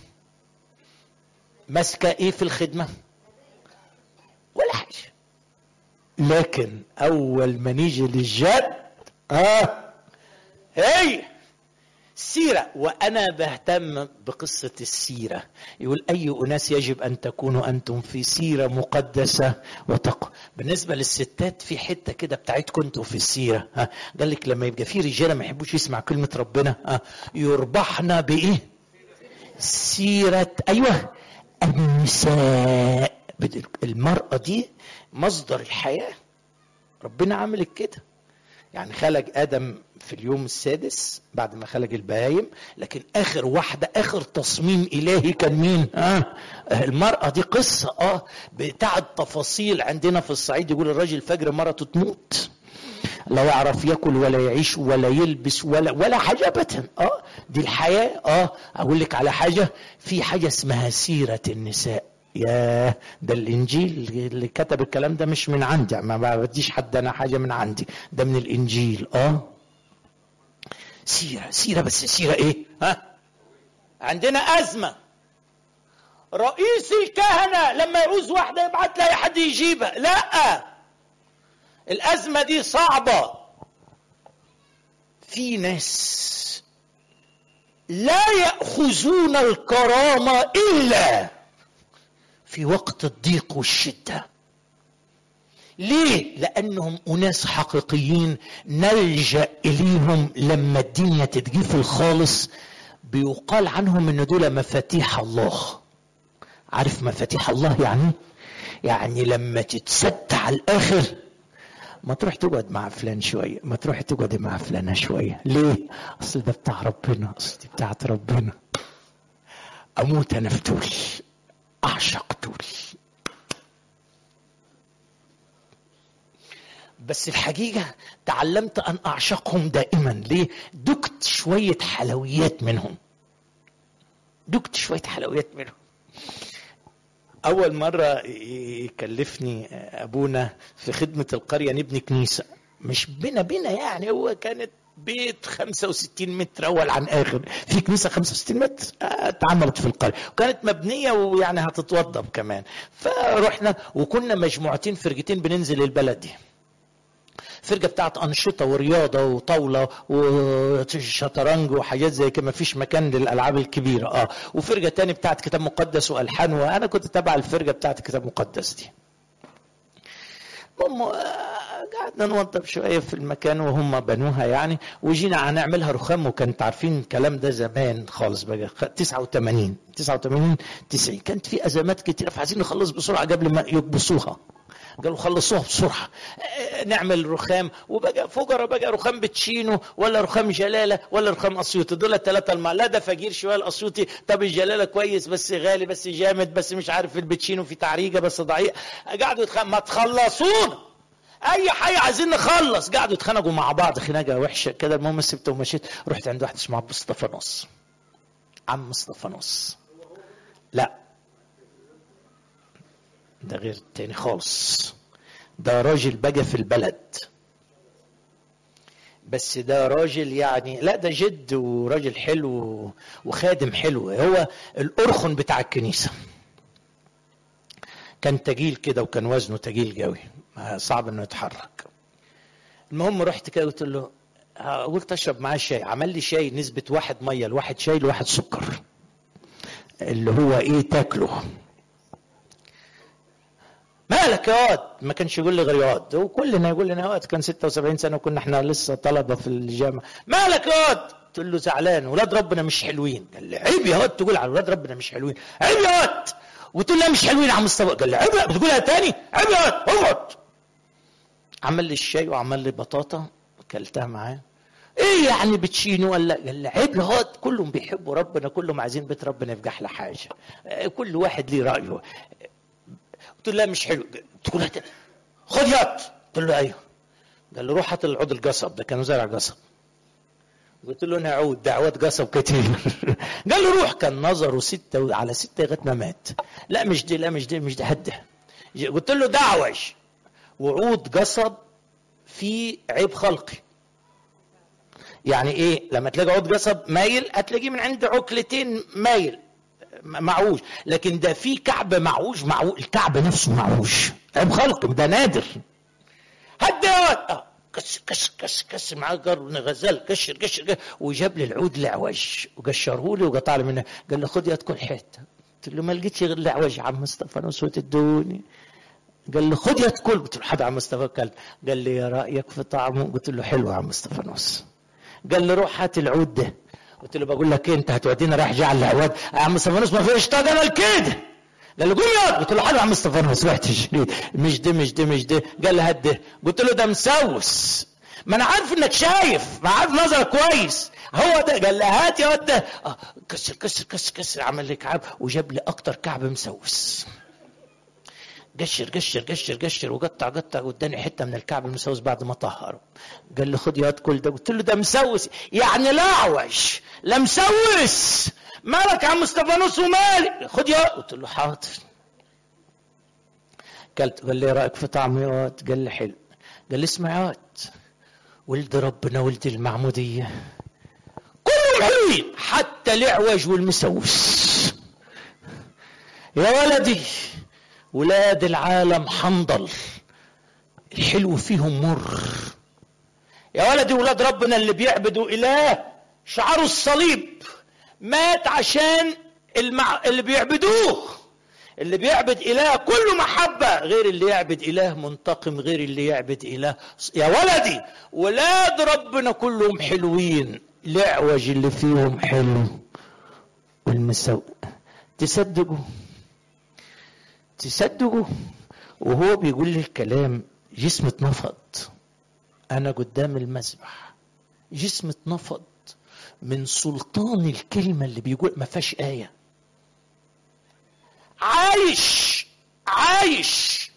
ماسكه ايه في الخدمه ولا حاجه لكن اول ما نيجي للجد اه هي سيرة وأنا بهتم بقصة السيرة يقول أي أناس يجب أن تكونوا أنتم في سيرة مقدسة وتقوى بالنسبة للستات في حتة كده بتاعتكم أنتم في السيرة ها قال لك لما يبقى في رجالة ما يحبوش يسمع كلمة ربنا ها يربحنا بإيه سيرة أيوة النساء المرأة دي مصدر الحياة ربنا عمل كده يعني خلق ادم في اليوم السادس بعد ما خلق البهايم لكن اخر واحده اخر تصميم الهي كان مين اه المراه دي قصه اه بتاع التفاصيل عندنا في الصعيد يقول الراجل فجر مرته تموت لا يعرف ياكل ولا يعيش ولا يلبس ولا ولا حاجه ابدا اه دي الحياه اه اقول لك على حاجه في حاجه اسمها سيره النساء يا ده الانجيل اللي كتب الكلام ده مش من عندي ما بديش حد انا حاجه من عندي ده من الانجيل اه سيره سيره بس سيره ايه ها عندنا ازمه رئيس الكهنه لما يعوز واحده يبعت لها حد يجيبها لا الازمه دي صعبه في ناس لا ياخذون الكرامه الا في وقت الضيق والشده ليه لانهم اناس حقيقيين نلجا اليهم لما الدنيا تتجيف الخالص بيقال عنهم ان دول مفاتيح الله عارف مفاتيح الله يعني يعني لما تتسد على الاخر ما تروح تقعد مع فلان شويه ما تروح تقعد مع فلانه شويه ليه اصل ده بتاع ربنا اصل دي بتاعت ربنا اموت انا في دول اعشق دول بس الحقيقة تعلمت أن أعشقهم دائما ليه؟ دكت شوية حلويات منهم دكت شوية حلويات منهم أول مرة يكلفني أبونا في خدمة القرية نبني كنيسة مش بنا بنا يعني هو كانت بيت 65 متر اول عن اخر في كنيسه 65 متر آه، اتعملت في القريه وكانت مبنيه ويعني هتتوضب كمان فرحنا وكنا مجموعتين فرقتين بننزل البلد دي فرقه بتاعت انشطه ورياضه وطاوله وشطرنج وحاجات زي كده مفيش مكان للالعاب الكبيره اه وفرقه تاني بتاعت كتاب مقدس والحان وانا كنت تبع الفرقه بتاعت كتاب مقدس دي المهم آه، قعدنا نوضب شويه في المكان وهم بنوها يعني وجينا هنعملها رخام وكانت عارفين الكلام ده زمان خالص بقى 89 89 90 كانت في ازمات كتيره فعايزين نخلص بسرعه قبل ما يكبسوها قالوا خلصوها بسرعه آه، نعمل رخام وبقى فجره بقى رخام بتشينو ولا رخام جلاله ولا رخام اسيوطي دول الثلاثه المع لا ده فقير شويه الاسيوطي طب الجلاله كويس بس غالي بس جامد بس مش عارف البتشينو في تعريجه بس ضعيف قعدوا يتخ... ما تخلصونا اي حاجه عايزين نخلص قعدوا يتخانقوا مع بعض خناقه وحشه كده المهم سبته ومشيت رحت عند واحد اسمه عم مصطفى نص عم مصطفى نص لا ده غير تاني خالص ده راجل بقى في البلد بس ده راجل يعني لا ده جد وراجل حلو وخادم حلو هو الأرخن بتاع الكنيسة كان تجيل كده وكان وزنه تجيل قوي صعب انه يتحرك المهم رحت كده قلت له قلت اشرب معاه شاي عمل لي شاي نسبة واحد مية لواحد شاي لواحد سكر اللي هو ايه تاكله مالك يا واد ما كانش يقول لي غير يا واد وكلنا يقول لنا يا واد كان 76 سنه وكنا احنا لسه طلبه في الجامعه مالك يا واد قلت له زعلان ولاد ربنا مش حلوين قال لي عيب يا واد تقول على ولاد ربنا مش حلوين عيب يا واد وتقول لي مش حلوين يا عم مصطفى قال لي عيب بتقولها تاني عيب يا واد اقعد عمل لي الشاي وعمل لي بطاطا اكلتها معاه ايه يعني بتشينوا ولا قال لي عيب يا واد كلهم بيحبوا ربنا كلهم عايزين بيت ربنا يبقى احلى حاجه كل واحد ليه رايه قلت له لا مش حلو تقول هات خد يات قلت له ايوه قال له روح هات العود القصب ده كانوا زرع قصب قلت له انا عود دعوات قصب كتير قال له روح كان نظره ستة على ستة لغايه ما مات لا مش دي لا مش دي مش دي هده قلت له دعوج وعود قصب في عيب خلقي يعني ايه لما تلاقي عود قصب مايل هتلاقيه من عند عكلتين مايل معوج لكن ده في كعب معوج معوج الكعب نفسه معوج عيب خلق ده نادر هدي اه كسر كسر كسر كسر معاه قرن غزال كشر كشر, كشر وجاب لي العود لعوج وقشره لي وقطع لي منه قال لي خد يا كل حته قلت له ما لقيتش غير لعوج عم مصطفى نصوت الدوني قال لي خد يا كل قلت له حد عم مصطفى كل قال لي يا رايك في طعمه قلت له حلو يا عم مصطفى نص قال لي روح هات العود ده قلت له بقول لك ايه انت هتودينا رايح جعل العواد يا عم استفانوس ما فيش طاقه كده قال له قول يا قلت له حاضر يا عم استفانوس وحش مش ده مش ده مش ده قال لي هات ده قلت له ده مسوس ما انا عارف انك شايف ما عارف نظرك كويس هو ده قال لي هات يا واد ده آه كسر كسر كسر كسر عمل لي كعب وجاب لي اكتر كعب مسوس قشر قشر قشر قشر وقطع قطع واداني حته من الكعب المسوس بعد ما طهره قال لي خد يا كل ده قلت له ده مسوس يعني لا اعوج لا مسوس مالك يا عم استفانوس ومالك خد يا قلت له حاضر كلت قال لي رايك في طعم يا واد قال لي حلو قال لي اسمع يا واد ولد ربنا ولد المعموديه كلهم حلوين حتى الاعوج والمسوس يا ولدي ولاد العالم حنظل الحلو فيهم مر يا ولدي ولاد ربنا اللي بيعبدوا اله شعروا الصليب مات عشان المع... اللي بيعبدوه اللي بيعبد اله كله محبه غير اللي يعبد اله منتقم غير اللي يعبد اله يا ولدي ولاد ربنا كلهم حلوين الاعوج اللي فيهم حلو والمسوء تصدقوا تصدقوا وهو بيقول لي الكلام جسم اتنفض انا قدام المسبح جسم اتنفض من سلطان الكلمه اللي بيقول ما فيهاش ايه عايش عايش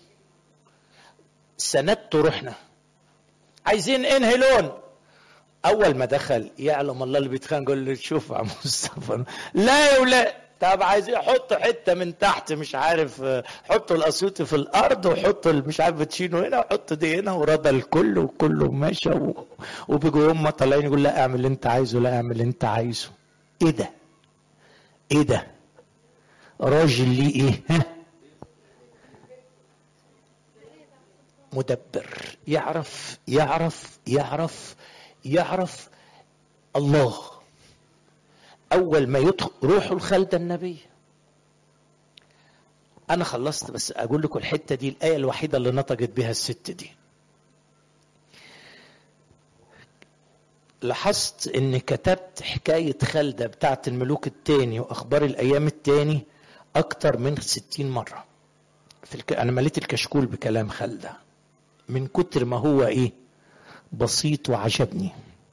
سندته رحنا عايزين انهلون اول ما دخل يعلم الله اللي بيتخانق قال له شوف يا مصطفى لا يا ولا طب عايز حط حته من تحت مش عارف حطوا الاسيوطي في الارض وحطوا مش عارف تشينه هنا وحط دي هنا ورضى الكل وكله ماشى و... وبيجوا هم طالعين يقول لا اعمل اللي انت عايزه لا اعمل اللي انت عايزه ايه ده؟ ايه ده؟ راجل ليه ايه؟ ها؟ مدبر يعرف يعرف يعرف يعرف الله اول ما يدخل روحوا الخالده النبي انا خلصت بس اقول لكم الحته دي الايه الوحيده اللي نطقت بها الست دي لاحظت ان كتبت حكايه خالده بتاعت الملوك التاني واخبار الايام التاني اكتر من ستين مره في الك... انا مليت الكشكول بكلام خالده من كتر ما هو ايه بسيط وعجبني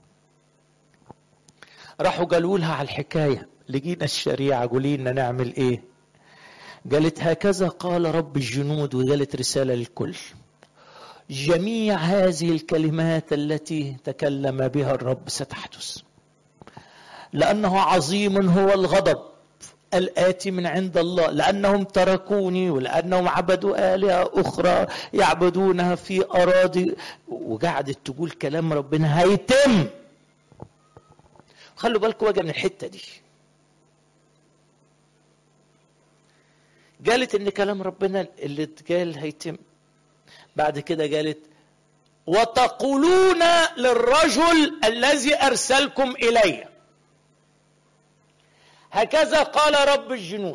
راحوا قالوا لها على الحكايه لقينا الشريعه قولي لنا نعمل ايه قالت هكذا قال رب الجنود وقالت رساله للكل جميع هذه الكلمات التي تكلم بها الرب ستحدث لانه عظيم هو الغضب الآتي من عند الله لأنهم تركوني ولأنهم عبدوا آلهة أخرى يعبدونها في أراضي وقعدت تقول كلام ربنا هيتم خلوا بالكم بقى من الحتة دي قالت إن كلام ربنا اللي اتقال هيتم بعد كده قالت وتقولون للرجل الذي أرسلكم إليه هكذا قال رب الجنود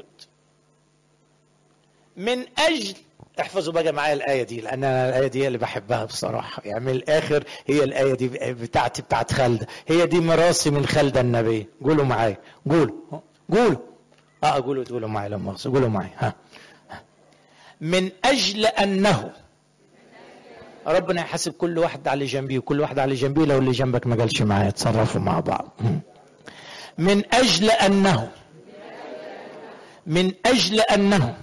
من اجل احفظوا بقى معايا الايه دي لان انا الايه دي اللي بحبها بصراحه يعني من الاخر هي الايه دي بتاعتي بتاعت خالده هي دي مراسي من خالده النبي قولوا معايا قولوا قولوا اه قولوا تقولوا معايا لما قولوا معايا ها من اجل انه ربنا يحاسب كل واحد على جنبيه وكل واحد على جنبيه لو اللي جنبك ما قالش معايا تصرفوا مع بعض من اجل انه من اجل انه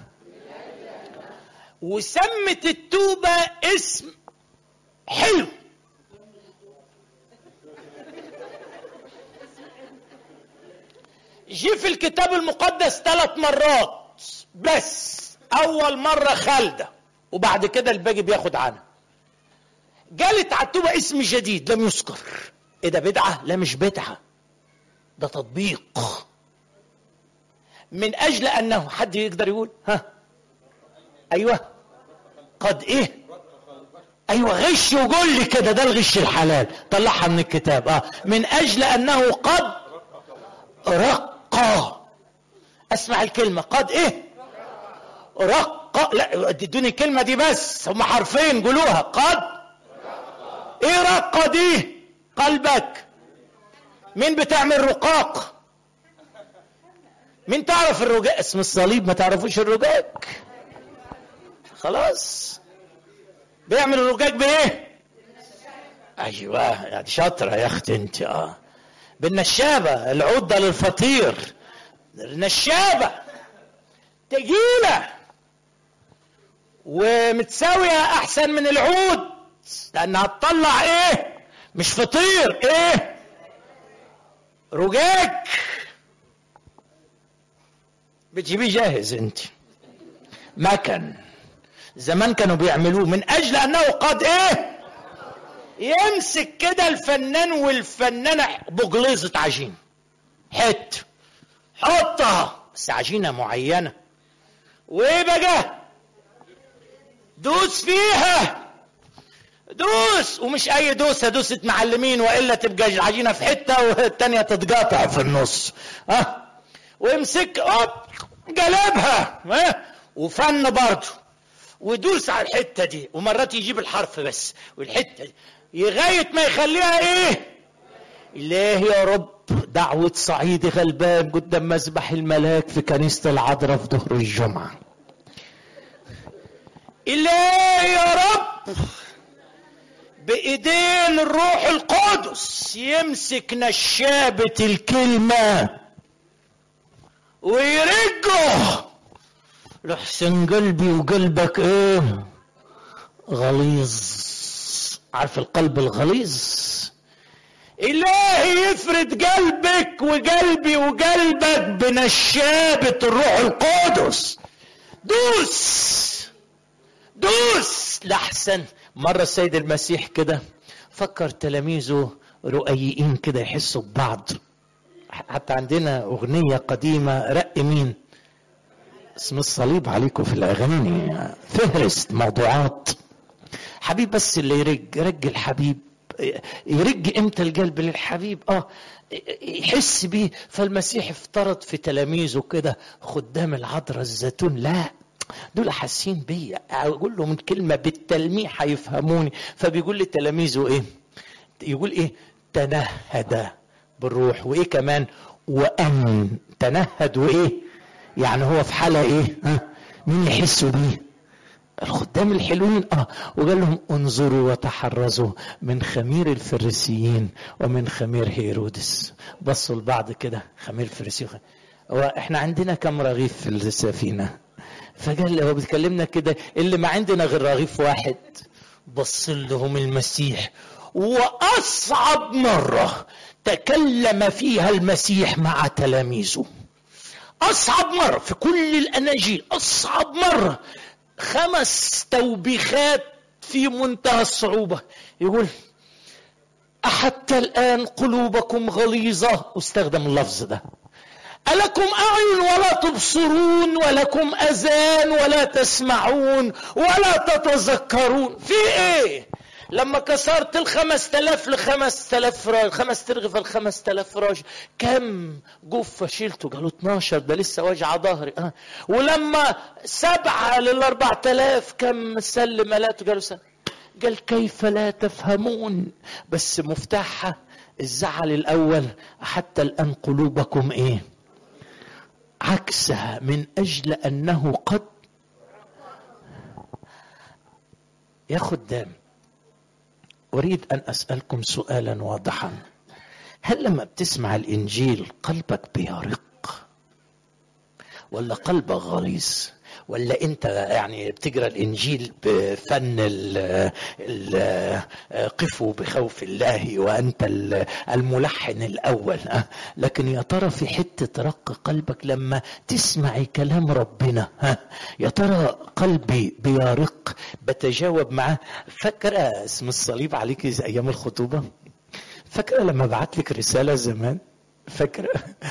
وسمت التوبه اسم حلو جه في الكتاب المقدس ثلاث مرات بس اول مره خالده وبعد كده الباقي بياخد عنها قالت على التوبه اسم جديد لم يذكر ايه ده بدعه لا مش بدعه ده تطبيق من اجل انه حد يقدر يقول ها ايوه قد ايه ايوه غش وقول لي كده ده الغش الحلال طلعها من الكتاب اه من اجل انه قد رق اسمع الكلمه قد ايه رق لا ادوني الكلمه دي بس هم حرفين قولوها قد ايه رق دي قلبك مين بتعمل رقاق مين تعرف الرجاء اسم الصليب ما تعرفوش الرجاج خلاص بيعمل الرجاج بايه ايوه يعني شاطره يا اختي انت اه بالنشابه العده للفطير النشابه تقيله ومتساويه احسن من العود لانها تطلع ايه مش فطير ايه رجاج بتجيبيه جاهز انت مكن زمان كانوا بيعملوه من اجل انه قد ايه يمسك كده الفنان والفنانة بجليزة عجين حت حطها بس عجينة معينة وايه بقى دوس فيها دوس ومش اي دوسه دوسه معلمين والا تبقى العجينه في حته والتانيه تتقاطع في النص ها أه؟ ويمسك اوب قلبها ها وفن برضه ودوس على الحته دي ومرات يجيب الحرف بس والحته دي لغايه ما يخليها ايه الله يا رب دعوة صعيدي غلبان قدام مذبح الملاك في كنيسة العذراء في ظهر الجمعة الله يا رب بايدين الروح القدس يمسك نشابة الكلمة ويرجه لحسن قلبي وقلبك ايه غليظ عارف القلب الغليظ إلهي يفرد قلبك وقلبي وقلبك بنشابة الروح القدس دوس دوس لحسن مرة السيد المسيح كده فكر تلاميذه رؤيئين كده يحسوا ببعض حتى عندنا أغنية قديمة رق مين اسم الصليب عليكم في الأغاني فهرست موضوعات حبيب بس اللي يرج رج الحبيب يرج امتى القلب للحبيب اه يحس بيه فالمسيح افترض في تلاميذه كده خدام العذراء الزيتون لا دول حاسين بيا اقول لهم كلمه بالتلميح هيفهموني فبيقول لتلاميذه ايه يقول ايه تنهد بالروح وايه كمان وان تنهد وايه يعني هو في حاله ايه ها مين يحسوا بيه الخدام الحلوين اه وقال لهم انظروا وتحرزوا من خمير الفريسيين ومن خمير هيرودس بصوا لبعض كده خمير الفريسيين هو احنا عندنا كم رغيف في السفينه فقال هو بيتكلمنا كده اللي ما عندنا غير رغيف واحد بص لهم المسيح واصعب مره تكلم فيها المسيح مع تلاميذه اصعب مره في كل الاناجيل اصعب مره خمس توبيخات في منتهى الصعوبه يقول أحتى الآن قلوبكم غليظة واستخدم اللفظ ده ألكم أعين ولا تبصرون ولكم أذان ولا تسمعون ولا تتذكرون في إيه لما كسرت الخمس تلاف لخمس تلاف راج خمس ترغف الخمس تلاف راج كم جفة شلته قالوا 12 ده لسه وجع ظهري أه. ولما سبعة للأربع تلاف كم سل ملاته قالوا سنة. قال كيف لا تفهمون بس مفتاحها الزعل الأول حتى الآن قلوبكم إيه عكسها من أجل أنه قد يا خدام أريد أن أسألكم سؤالا واضحا هل لما بتسمع الإنجيل قلبك بيرق ولا قلبك غليظ ولا انت يعني بتقرا الانجيل بفن ال ال قفوا بخوف الله وانت الملحن الاول لكن يا ترى في حته رق قلبك لما تسمعي كلام ربنا يا ترى قلبي بيرق بتجاوب معاه فاكره اسم الصليب عليك ايام الخطوبه فاكره لما بعت لك رساله زمان فاكرة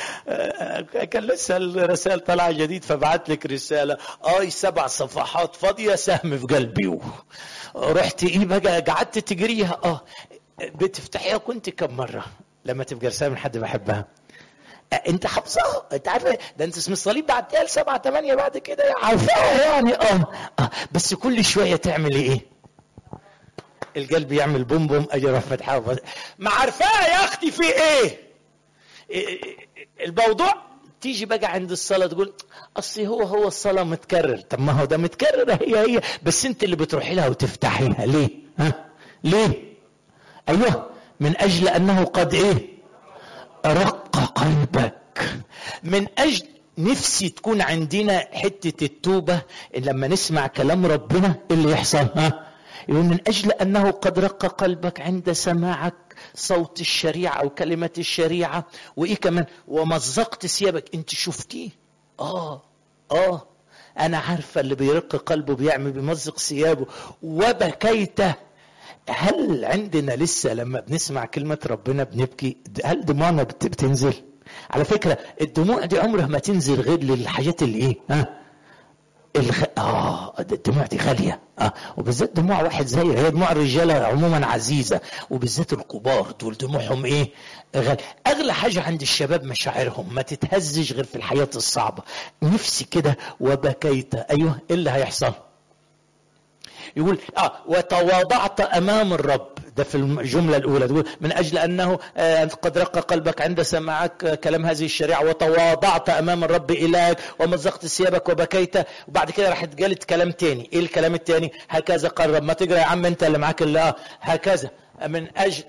كان لسه الرسائل طالعة جديد فبعت لك رسالة اي سبع صفحات فاضية سهم في قلبي رحت ايه بقى قعدت تجريها اه بتفتحيها كنت كم مرة لما تبقى رسالة من حد بحبها انت حافظها انت عارف ده انت اسم الصليب بعتها لسبعة ثمانية بعد كده عارفاها يعني اه اه بس كل شوية تعمل ايه القلب يعمل بوم بوم اجي اروح فتحها ما عارفاها يا اختي في ايه الموضوع تيجي بقى عند الصلاة تقول أصل هو هو الصلاة متكرر طب ما هو ده متكرر هي هي بس أنت اللي بتروحي لها وتفتحيها ليه؟ ها؟ ليه؟ أيوه من أجل أنه قد إيه؟ رق قلبك من أجل نفسي تكون عندنا حتة التوبة لما نسمع كلام ربنا اللي يحصل ها؟ يقول من أجل أنه قد رق قلبك عند سماعك صوت الشريعة أو كلمة الشريعة وإيه كمان ومزقت ثيابك أنت شفتيه آه آه أنا عارفة اللي بيرق قلبه بيعمل بيمزق ثيابه وبكيت هل عندنا لسه لما بنسمع كلمة ربنا بنبكي هل دموعنا بتنزل على فكرة الدموع دي عمرها ما تنزل غير للحاجات اللي ايه ها الخ... اه الدموع دي غاليه اه وبالذات دموع واحد زي هي دموع الرجاله عموما عزيزه وبالذات الكبار دول دموعهم ايه غالي اغلى حاجه عند الشباب مشاعرهم ما تتهزش غير في الحياه الصعبه نفسي كده وبكيت ايوه ايه اللي هيحصل يقول اه وتواضعت امام الرب ده في الجمله الاولى تقول من اجل انه آه قد رق قلبك عند سماعك كلام هذه الشريعه وتواضعت امام الرب الهك ومزقت ثيابك وبكيت وبعد كده راحت قالت كلام تاني ايه الكلام التاني هكذا قال الرب ما تقرا يا عم انت اللي معاك اللي اه هكذا من اجل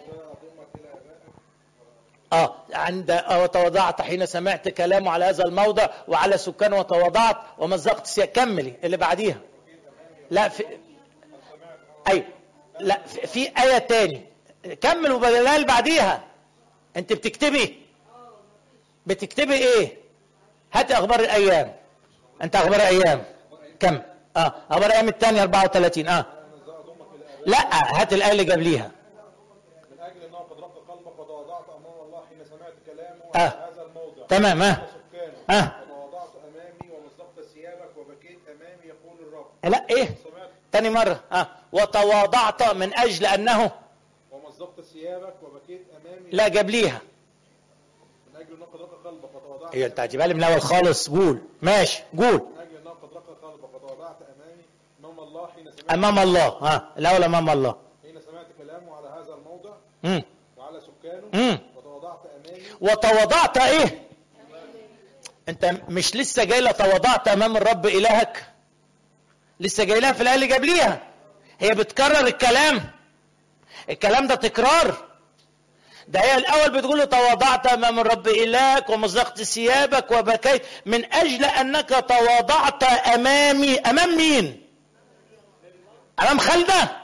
اه عند آه وتواضعت حين سمعت كلامه على هذا الموضع وعلى سكانه وتواضعت ومزقت ثيابك كملي اللي بعديها لا في ايوه لا في آية تاني كمل وبدلها اللي بعديها انت بتكتبي بتكتبي ايه هاتي اخبار الايام انت اخبار ايام كم اه اخبار الايام الثانيه 34 اه لا هات الايه اللي قبليها من اجل انه قد رق قلبك وتواضعت امام الله حين سمعت كلامه آه. على هذا الموضع تمام اه سكانه آه. وتواضعت امامي ومزقت ثيابك وبكيت امامي يقول الرب لا ايه سمعت تاني مرة اه وتواضعت من اجل انه ومزقت ثيابك وبكيت امامي لا قبليها من اجل انه قد رق قلبك وتواضعت ايوه انت هتجيبها لي من الاول خالص قول ماشي قول من اجل انه قد رق قلبك وتواضعت امامي امام الله حين سمعت امام الله ها الاول امام الله حين سمعت كلامه على هذا الموضع مم. وعلى سكانه مم. وتواضعت امامي وتواضعت ايه انت مش لسه جاي تواضعت امام الرب الهك لسه جاي لها في الايه اللي قبليها هي بتكرر الكلام الكلام ده تكرار ده هي الاول بتقول له تواضعت امام الرب الهك ومزقت ثيابك وبكيت من اجل انك تواضعت امامي امام مين امام خالده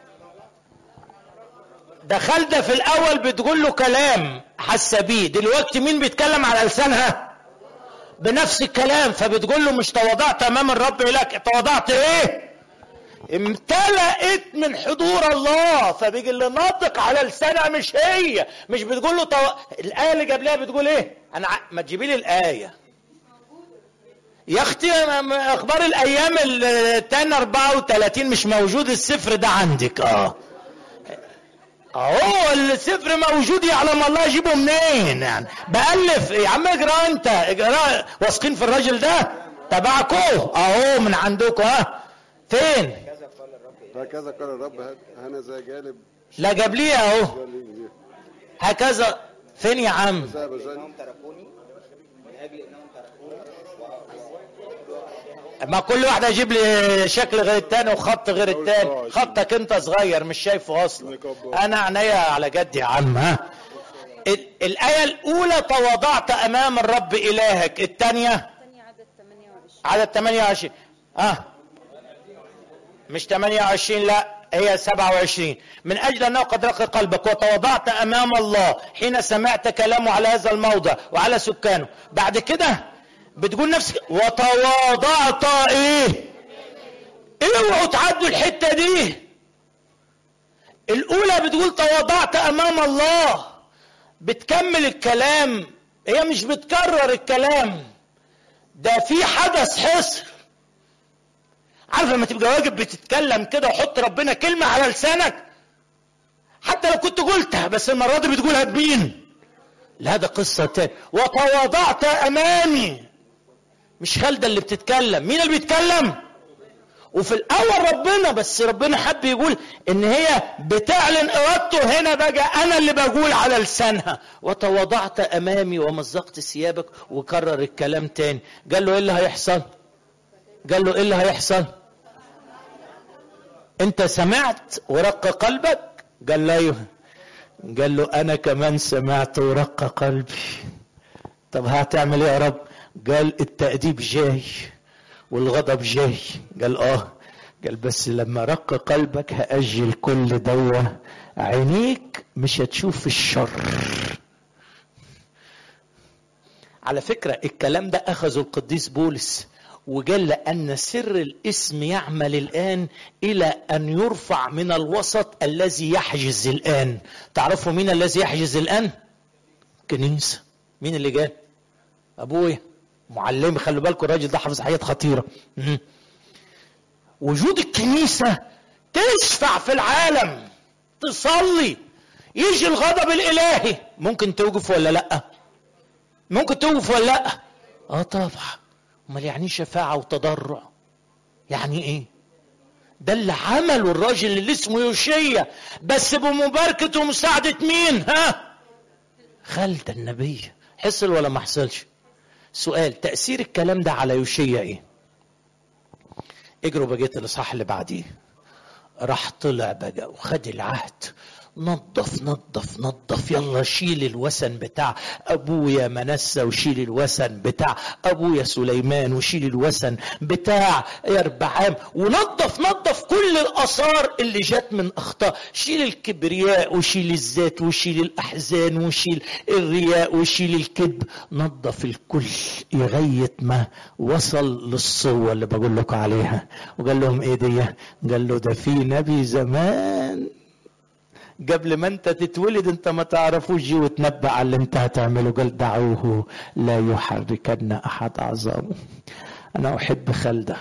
ده خالده في الاول بتقول له كلام حاسه بيه دلوقتي مين بيتكلم على لسانها بنفس الكلام فبتقول له مش تواضعت امام الرب لك تواضعت ايه امتلأت من حضور الله فبيجي اللي ناطق على لسانها مش هي مش بتقول له تو... الايه اللي قبلها بتقول ايه انا ع... ما تجيبي لي الايه يا اختي أنا م- اخبار الايام التانية 34 مش موجود السفر ده عندك اه اهو السفر موجود يعلم الله اجيبه منين يعني بالف يا عم اقرا انت اقرا واثقين في الراجل ده تبعكم اهو من عندكم ها فين هكذا قال الرب هك- انا ذا جانب لا جاب لي اهو جليل هكذا فين يا عم ذهب جانب انهم تركوني من اجل انهم تركوني ما كل واحد يجيب لي شكل غير التاني وخط غير التاني خطك انت صغير مش شايفه اصلا انا عينيا على جد يا عم ها ال- الآية الأولى تواضعت أمام الرب إلهك الثانية تاني عدد 28 عدد 28 اه مش 28 لا هي 27 من اجل انه قد رق قلبك وتواضعت امام الله حين سمعت كلامه على هذا الموضع وعلى سكانه بعد كده بتقول نفسك وتواضعت ايه اوعوا تعدوا الحته دي الاولى بتقول تواضعت امام الله بتكمل الكلام هي مش بتكرر الكلام ده في حدث حصر عارف لما تبقى واجب بتتكلم كده وحط ربنا كلمة على لسانك حتى لو كنت قلتها بس المرة دي بتقولها بمين لا ده قصة تاني وتواضعت أمامي مش خالدة اللي بتتكلم مين اللي بيتكلم وفي الأول ربنا بس ربنا حب يقول إن هي بتعلن إرادته هنا بقى أنا اللي بقول على لسانها وتواضعت أمامي ومزقت ثيابك وكرر الكلام تاني قال له إيه اللي هيحصل قال له ايه اللي هيحصل انت سمعت ورق قلبك قال له ايوه قال له انا كمان سمعت ورق قلبي طب هتعمل ايه يا رب قال التأديب جاي والغضب جاي قال اه قال بس لما رق قلبك هأجل كل دوا عينيك مش هتشوف الشر على فكرة الكلام ده أخذه القديس بولس وقال لأن سر الاسم يعمل الآن إلى أن يرفع من الوسط الذي يحجز الآن تعرفوا مين الذي يحجز الآن كنيسة مين اللي جاء أبويا معلم خلي بالكم الراجل ده حافظ حاجات خطيرة مم. وجود الكنيسة تشفع في العالم تصلي يجي الغضب الإلهي ممكن توقف ولا لأ ممكن توقف ولا لأ اه طبعا امال يعني إيه شفاعة وتضرع يعني ايه ده اللي عمله الراجل اللي اسمه يوشيا بس بمباركة ومساعدة مين ها خالد النبي حصل ولا ما حصلش سؤال تأثير الكلام ده على يوشيا ايه اجروا بقية الاصحاح اللي بعديه راح طلع بقى وخد العهد نظف نظف نظف يلا شيل الوثن بتاع ابويا منسى وشيل الوثن بتاع ابويا سليمان وشيل الوثن بتاع يربعام ونظف نظف كل الاثار اللي جت من اخطاء شيل الكبرياء وشيل الذات وشيل الاحزان وشيل الرياء وشيل الكذب نظف الكل لغايه ما وصل للصوه اللي بقول لكم عليها وقال لهم ايه دي قال له ده في نبي زمان قبل ما انت تتولد انت ما تعرفوش جي وتنبأ على اللي انت هتعمله قال دعوه لا يحركن احد اعظامه انا احب خلده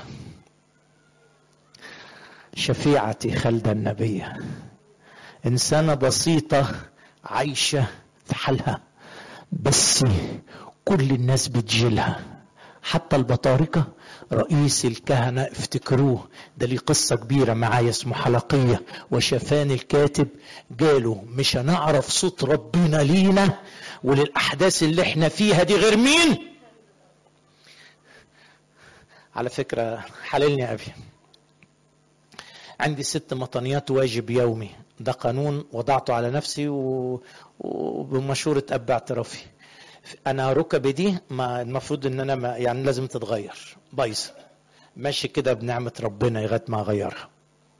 شفيعتي خلده النبيه انسانه بسيطه عايشه في حالها بس كل الناس بتجيلها حتى البطاركة رئيس الكهنة افتكروه ده ليه قصة كبيرة معايا اسمه حلقية وشافان الكاتب قالوا مش هنعرف صوت ربنا لينا وللأحداث اللي احنا فيها دي غير مين على فكرة حللني يا أبي عندي ست مطنيات واجب يومي ده قانون وضعته على نفسي و... وبمشورة أب اعترافي انا ركبي دي ما المفروض ان انا ما يعني لازم تتغير بايظه ماشي كده بنعمه ربنا لغايه ما اغيرها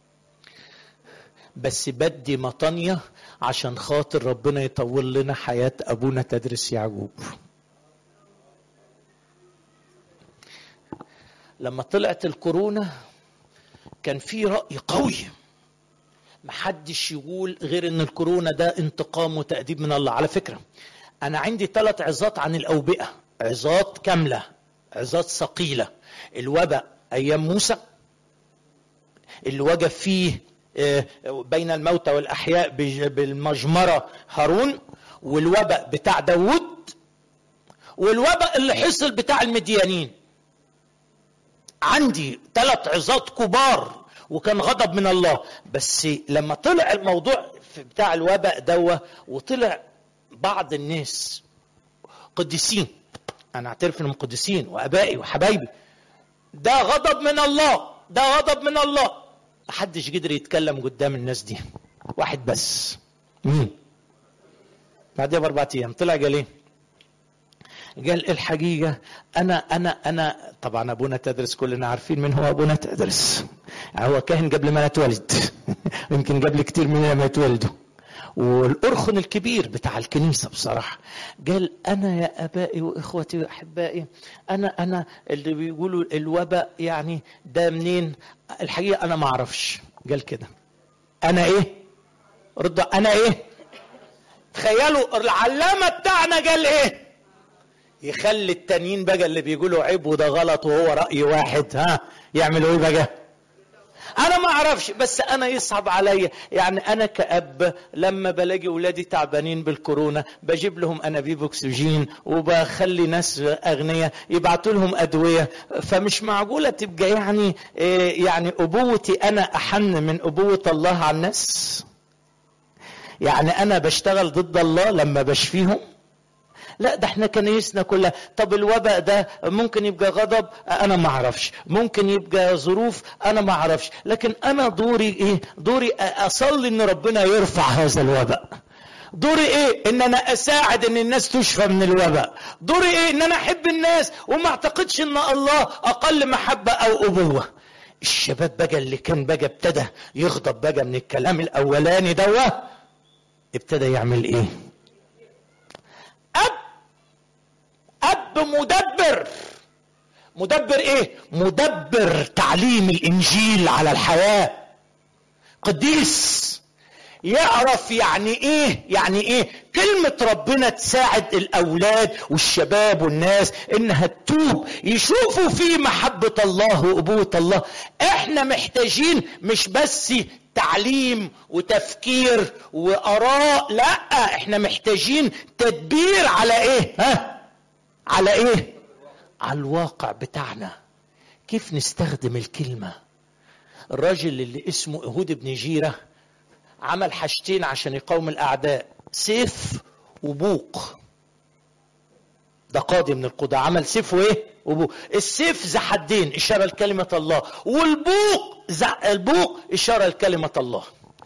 بس بدي مطانية عشان خاطر ربنا يطول لنا حياة أبونا تدرس يعقوب لما طلعت الكورونا كان في رأي قوي محدش يقول غير ان الكورونا ده انتقام وتأديب من الله على فكرة انا عندي ثلاث عظات عن الاوبئه عظات كامله عظات ثقيله الوباء ايام موسى اللي وجب فيه بين الموتى والاحياء بالمجمره هارون والوباء بتاع داوود والوباء اللي حصل بتاع المديانين عندي ثلاث عظات كبار وكان غضب من الله بس لما طلع الموضوع بتاع الوباء دوا وطلع بعض الناس قديسين انا اعترف انهم قديسين وابائي وحبايبي ده غضب من الله ده غضب من الله محدش قدر يتكلم قدام الناس دي واحد بس مين بعدها باربع ايام طلع قال ايه قال الحقيقة أنا أنا أنا طبعا أبونا تدرس كلنا عارفين من هو أبونا تدرس هو كاهن قبل ما نتولد يمكن قبل كتير مننا ما يتولدوا والأرخن الكبير بتاع الكنيسة بصراحة قال أنا يا أبائي وإخوتي وأحبائي أنا أنا اللي بيقولوا الوباء يعني ده منين الحقيقة أنا ما أعرفش قال كده أنا إيه رد أنا إيه تخيلوا العلامة بتاعنا قال إيه يخلي التانيين بقى اللي بيقولوا عيب وده غلط وهو رأي واحد ها يعملوا ايه بقى انا ما اعرفش بس انا يصعب عليا يعني انا كاب لما بلاقي ولادي تعبانين بالكورونا بجيب لهم انابيب اكسجين وبخلي ناس اغنياء يبعتوا لهم ادويه فمش معقوله تبقى يعني يعني ابوتي انا احن من ابوه الله على الناس يعني انا بشتغل ضد الله لما بشفيهم لا ده احنا كنايسنا كلها طب الوباء ده ممكن يبقى غضب انا ما اعرفش ممكن يبقى ظروف انا ما اعرفش لكن انا دوري ايه دوري اصلي ان ربنا يرفع هذا الوباء دوري ايه ان انا اساعد ان الناس تشفى من الوباء دوري ايه ان انا احب الناس وما اعتقدش ان الله اقل محبة او ابوة الشباب بقى اللي كان بقى ابتدى يغضب بقى من الكلام الاولاني ده ابتدى يعمل ايه اب اب مدبر مدبر ايه مدبر تعليم الانجيل على الحياه قديس يعرف يعني ايه يعني ايه كلمة ربنا تساعد الاولاد والشباب والناس انها تتوب يشوفوا في محبة الله وابوة الله احنا محتاجين مش بس تعليم وتفكير واراء لا احنا محتاجين تدبير على ايه ها على ايه على الواقع بتاعنا كيف نستخدم الكلمة الراجل اللي اسمه اهود بن جيرة عمل حاجتين عشان يقاوم الاعداء سيف وبوق ده قاضي من القضاة عمل سيف وايه وبوق السيف ذا حدين اشاره لكلمه الله والبوق ذا البوق اشاره لكلمه الله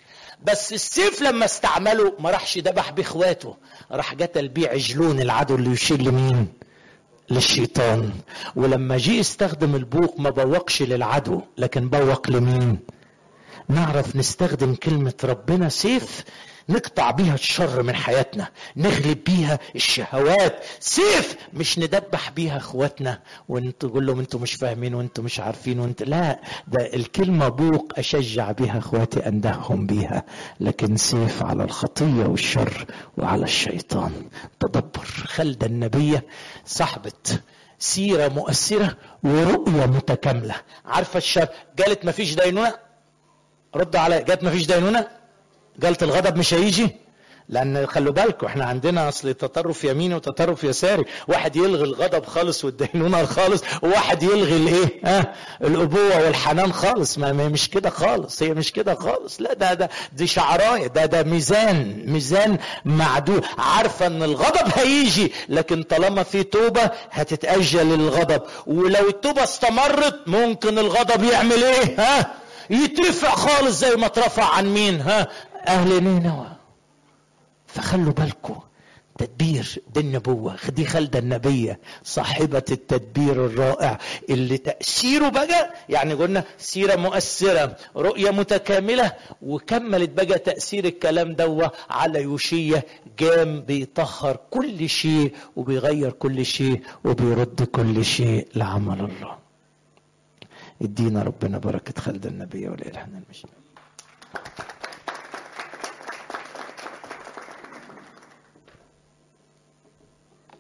بس السيف لما استعمله ما راحش ذبح باخواته راح قتل بيه عجلون العدو اللي يشير لمين للشيطان ولما جه استخدم البوق ما بوقش للعدو لكن بوق لمين نعرف نستخدم كلمة ربنا سيف نقطع بيها الشر من حياتنا نغلب بيها الشهوات سيف مش ندبح بيها اخواتنا وانتوا تقول لهم انتوا مش فاهمين وانتوا مش عارفين وانت لا ده الكلمة بوق اشجع بيها اخواتي اندههم بيها لكن سيف على الخطية والشر وعلى الشيطان تدبر خلدة النبية صاحبة سيرة مؤثرة ورؤية متكاملة عارفة الشر قالت مفيش دينونة رد عليا قالت مفيش دينونة قالت الغضب مش هيجي لان خلوا بالكم احنا عندنا اصل تطرف يميني وتطرف يساري واحد يلغي الغضب خالص والدينونه خالص وواحد يلغي الايه ها الابوه والحنان خالص ما ما هي مش كده خالص هي مش كده خالص لا ده ده دي شعرايه ده ده ميزان ميزان معدول عارفه ان الغضب هيجي لكن طالما في توبه هتتاجل الغضب ولو التوبه استمرت ممكن الغضب يعمل ايه ها يترفع خالص زي ما اترفع عن مين ها اهل نينوى فخلوا بالكم تدبير دي النبوة دي خالدة النبية صاحبة التدبير الرائع اللي تأثيره بقى يعني قلنا سيرة مؤثرة رؤية متكاملة وكملت بقى تأثير الكلام دوا على يوشية جام بيطهر كل شيء وبيغير كل شيء وبيرد كل شيء لعمل الله ادينا ربنا بركة خالد النبي والإلهنا المشهد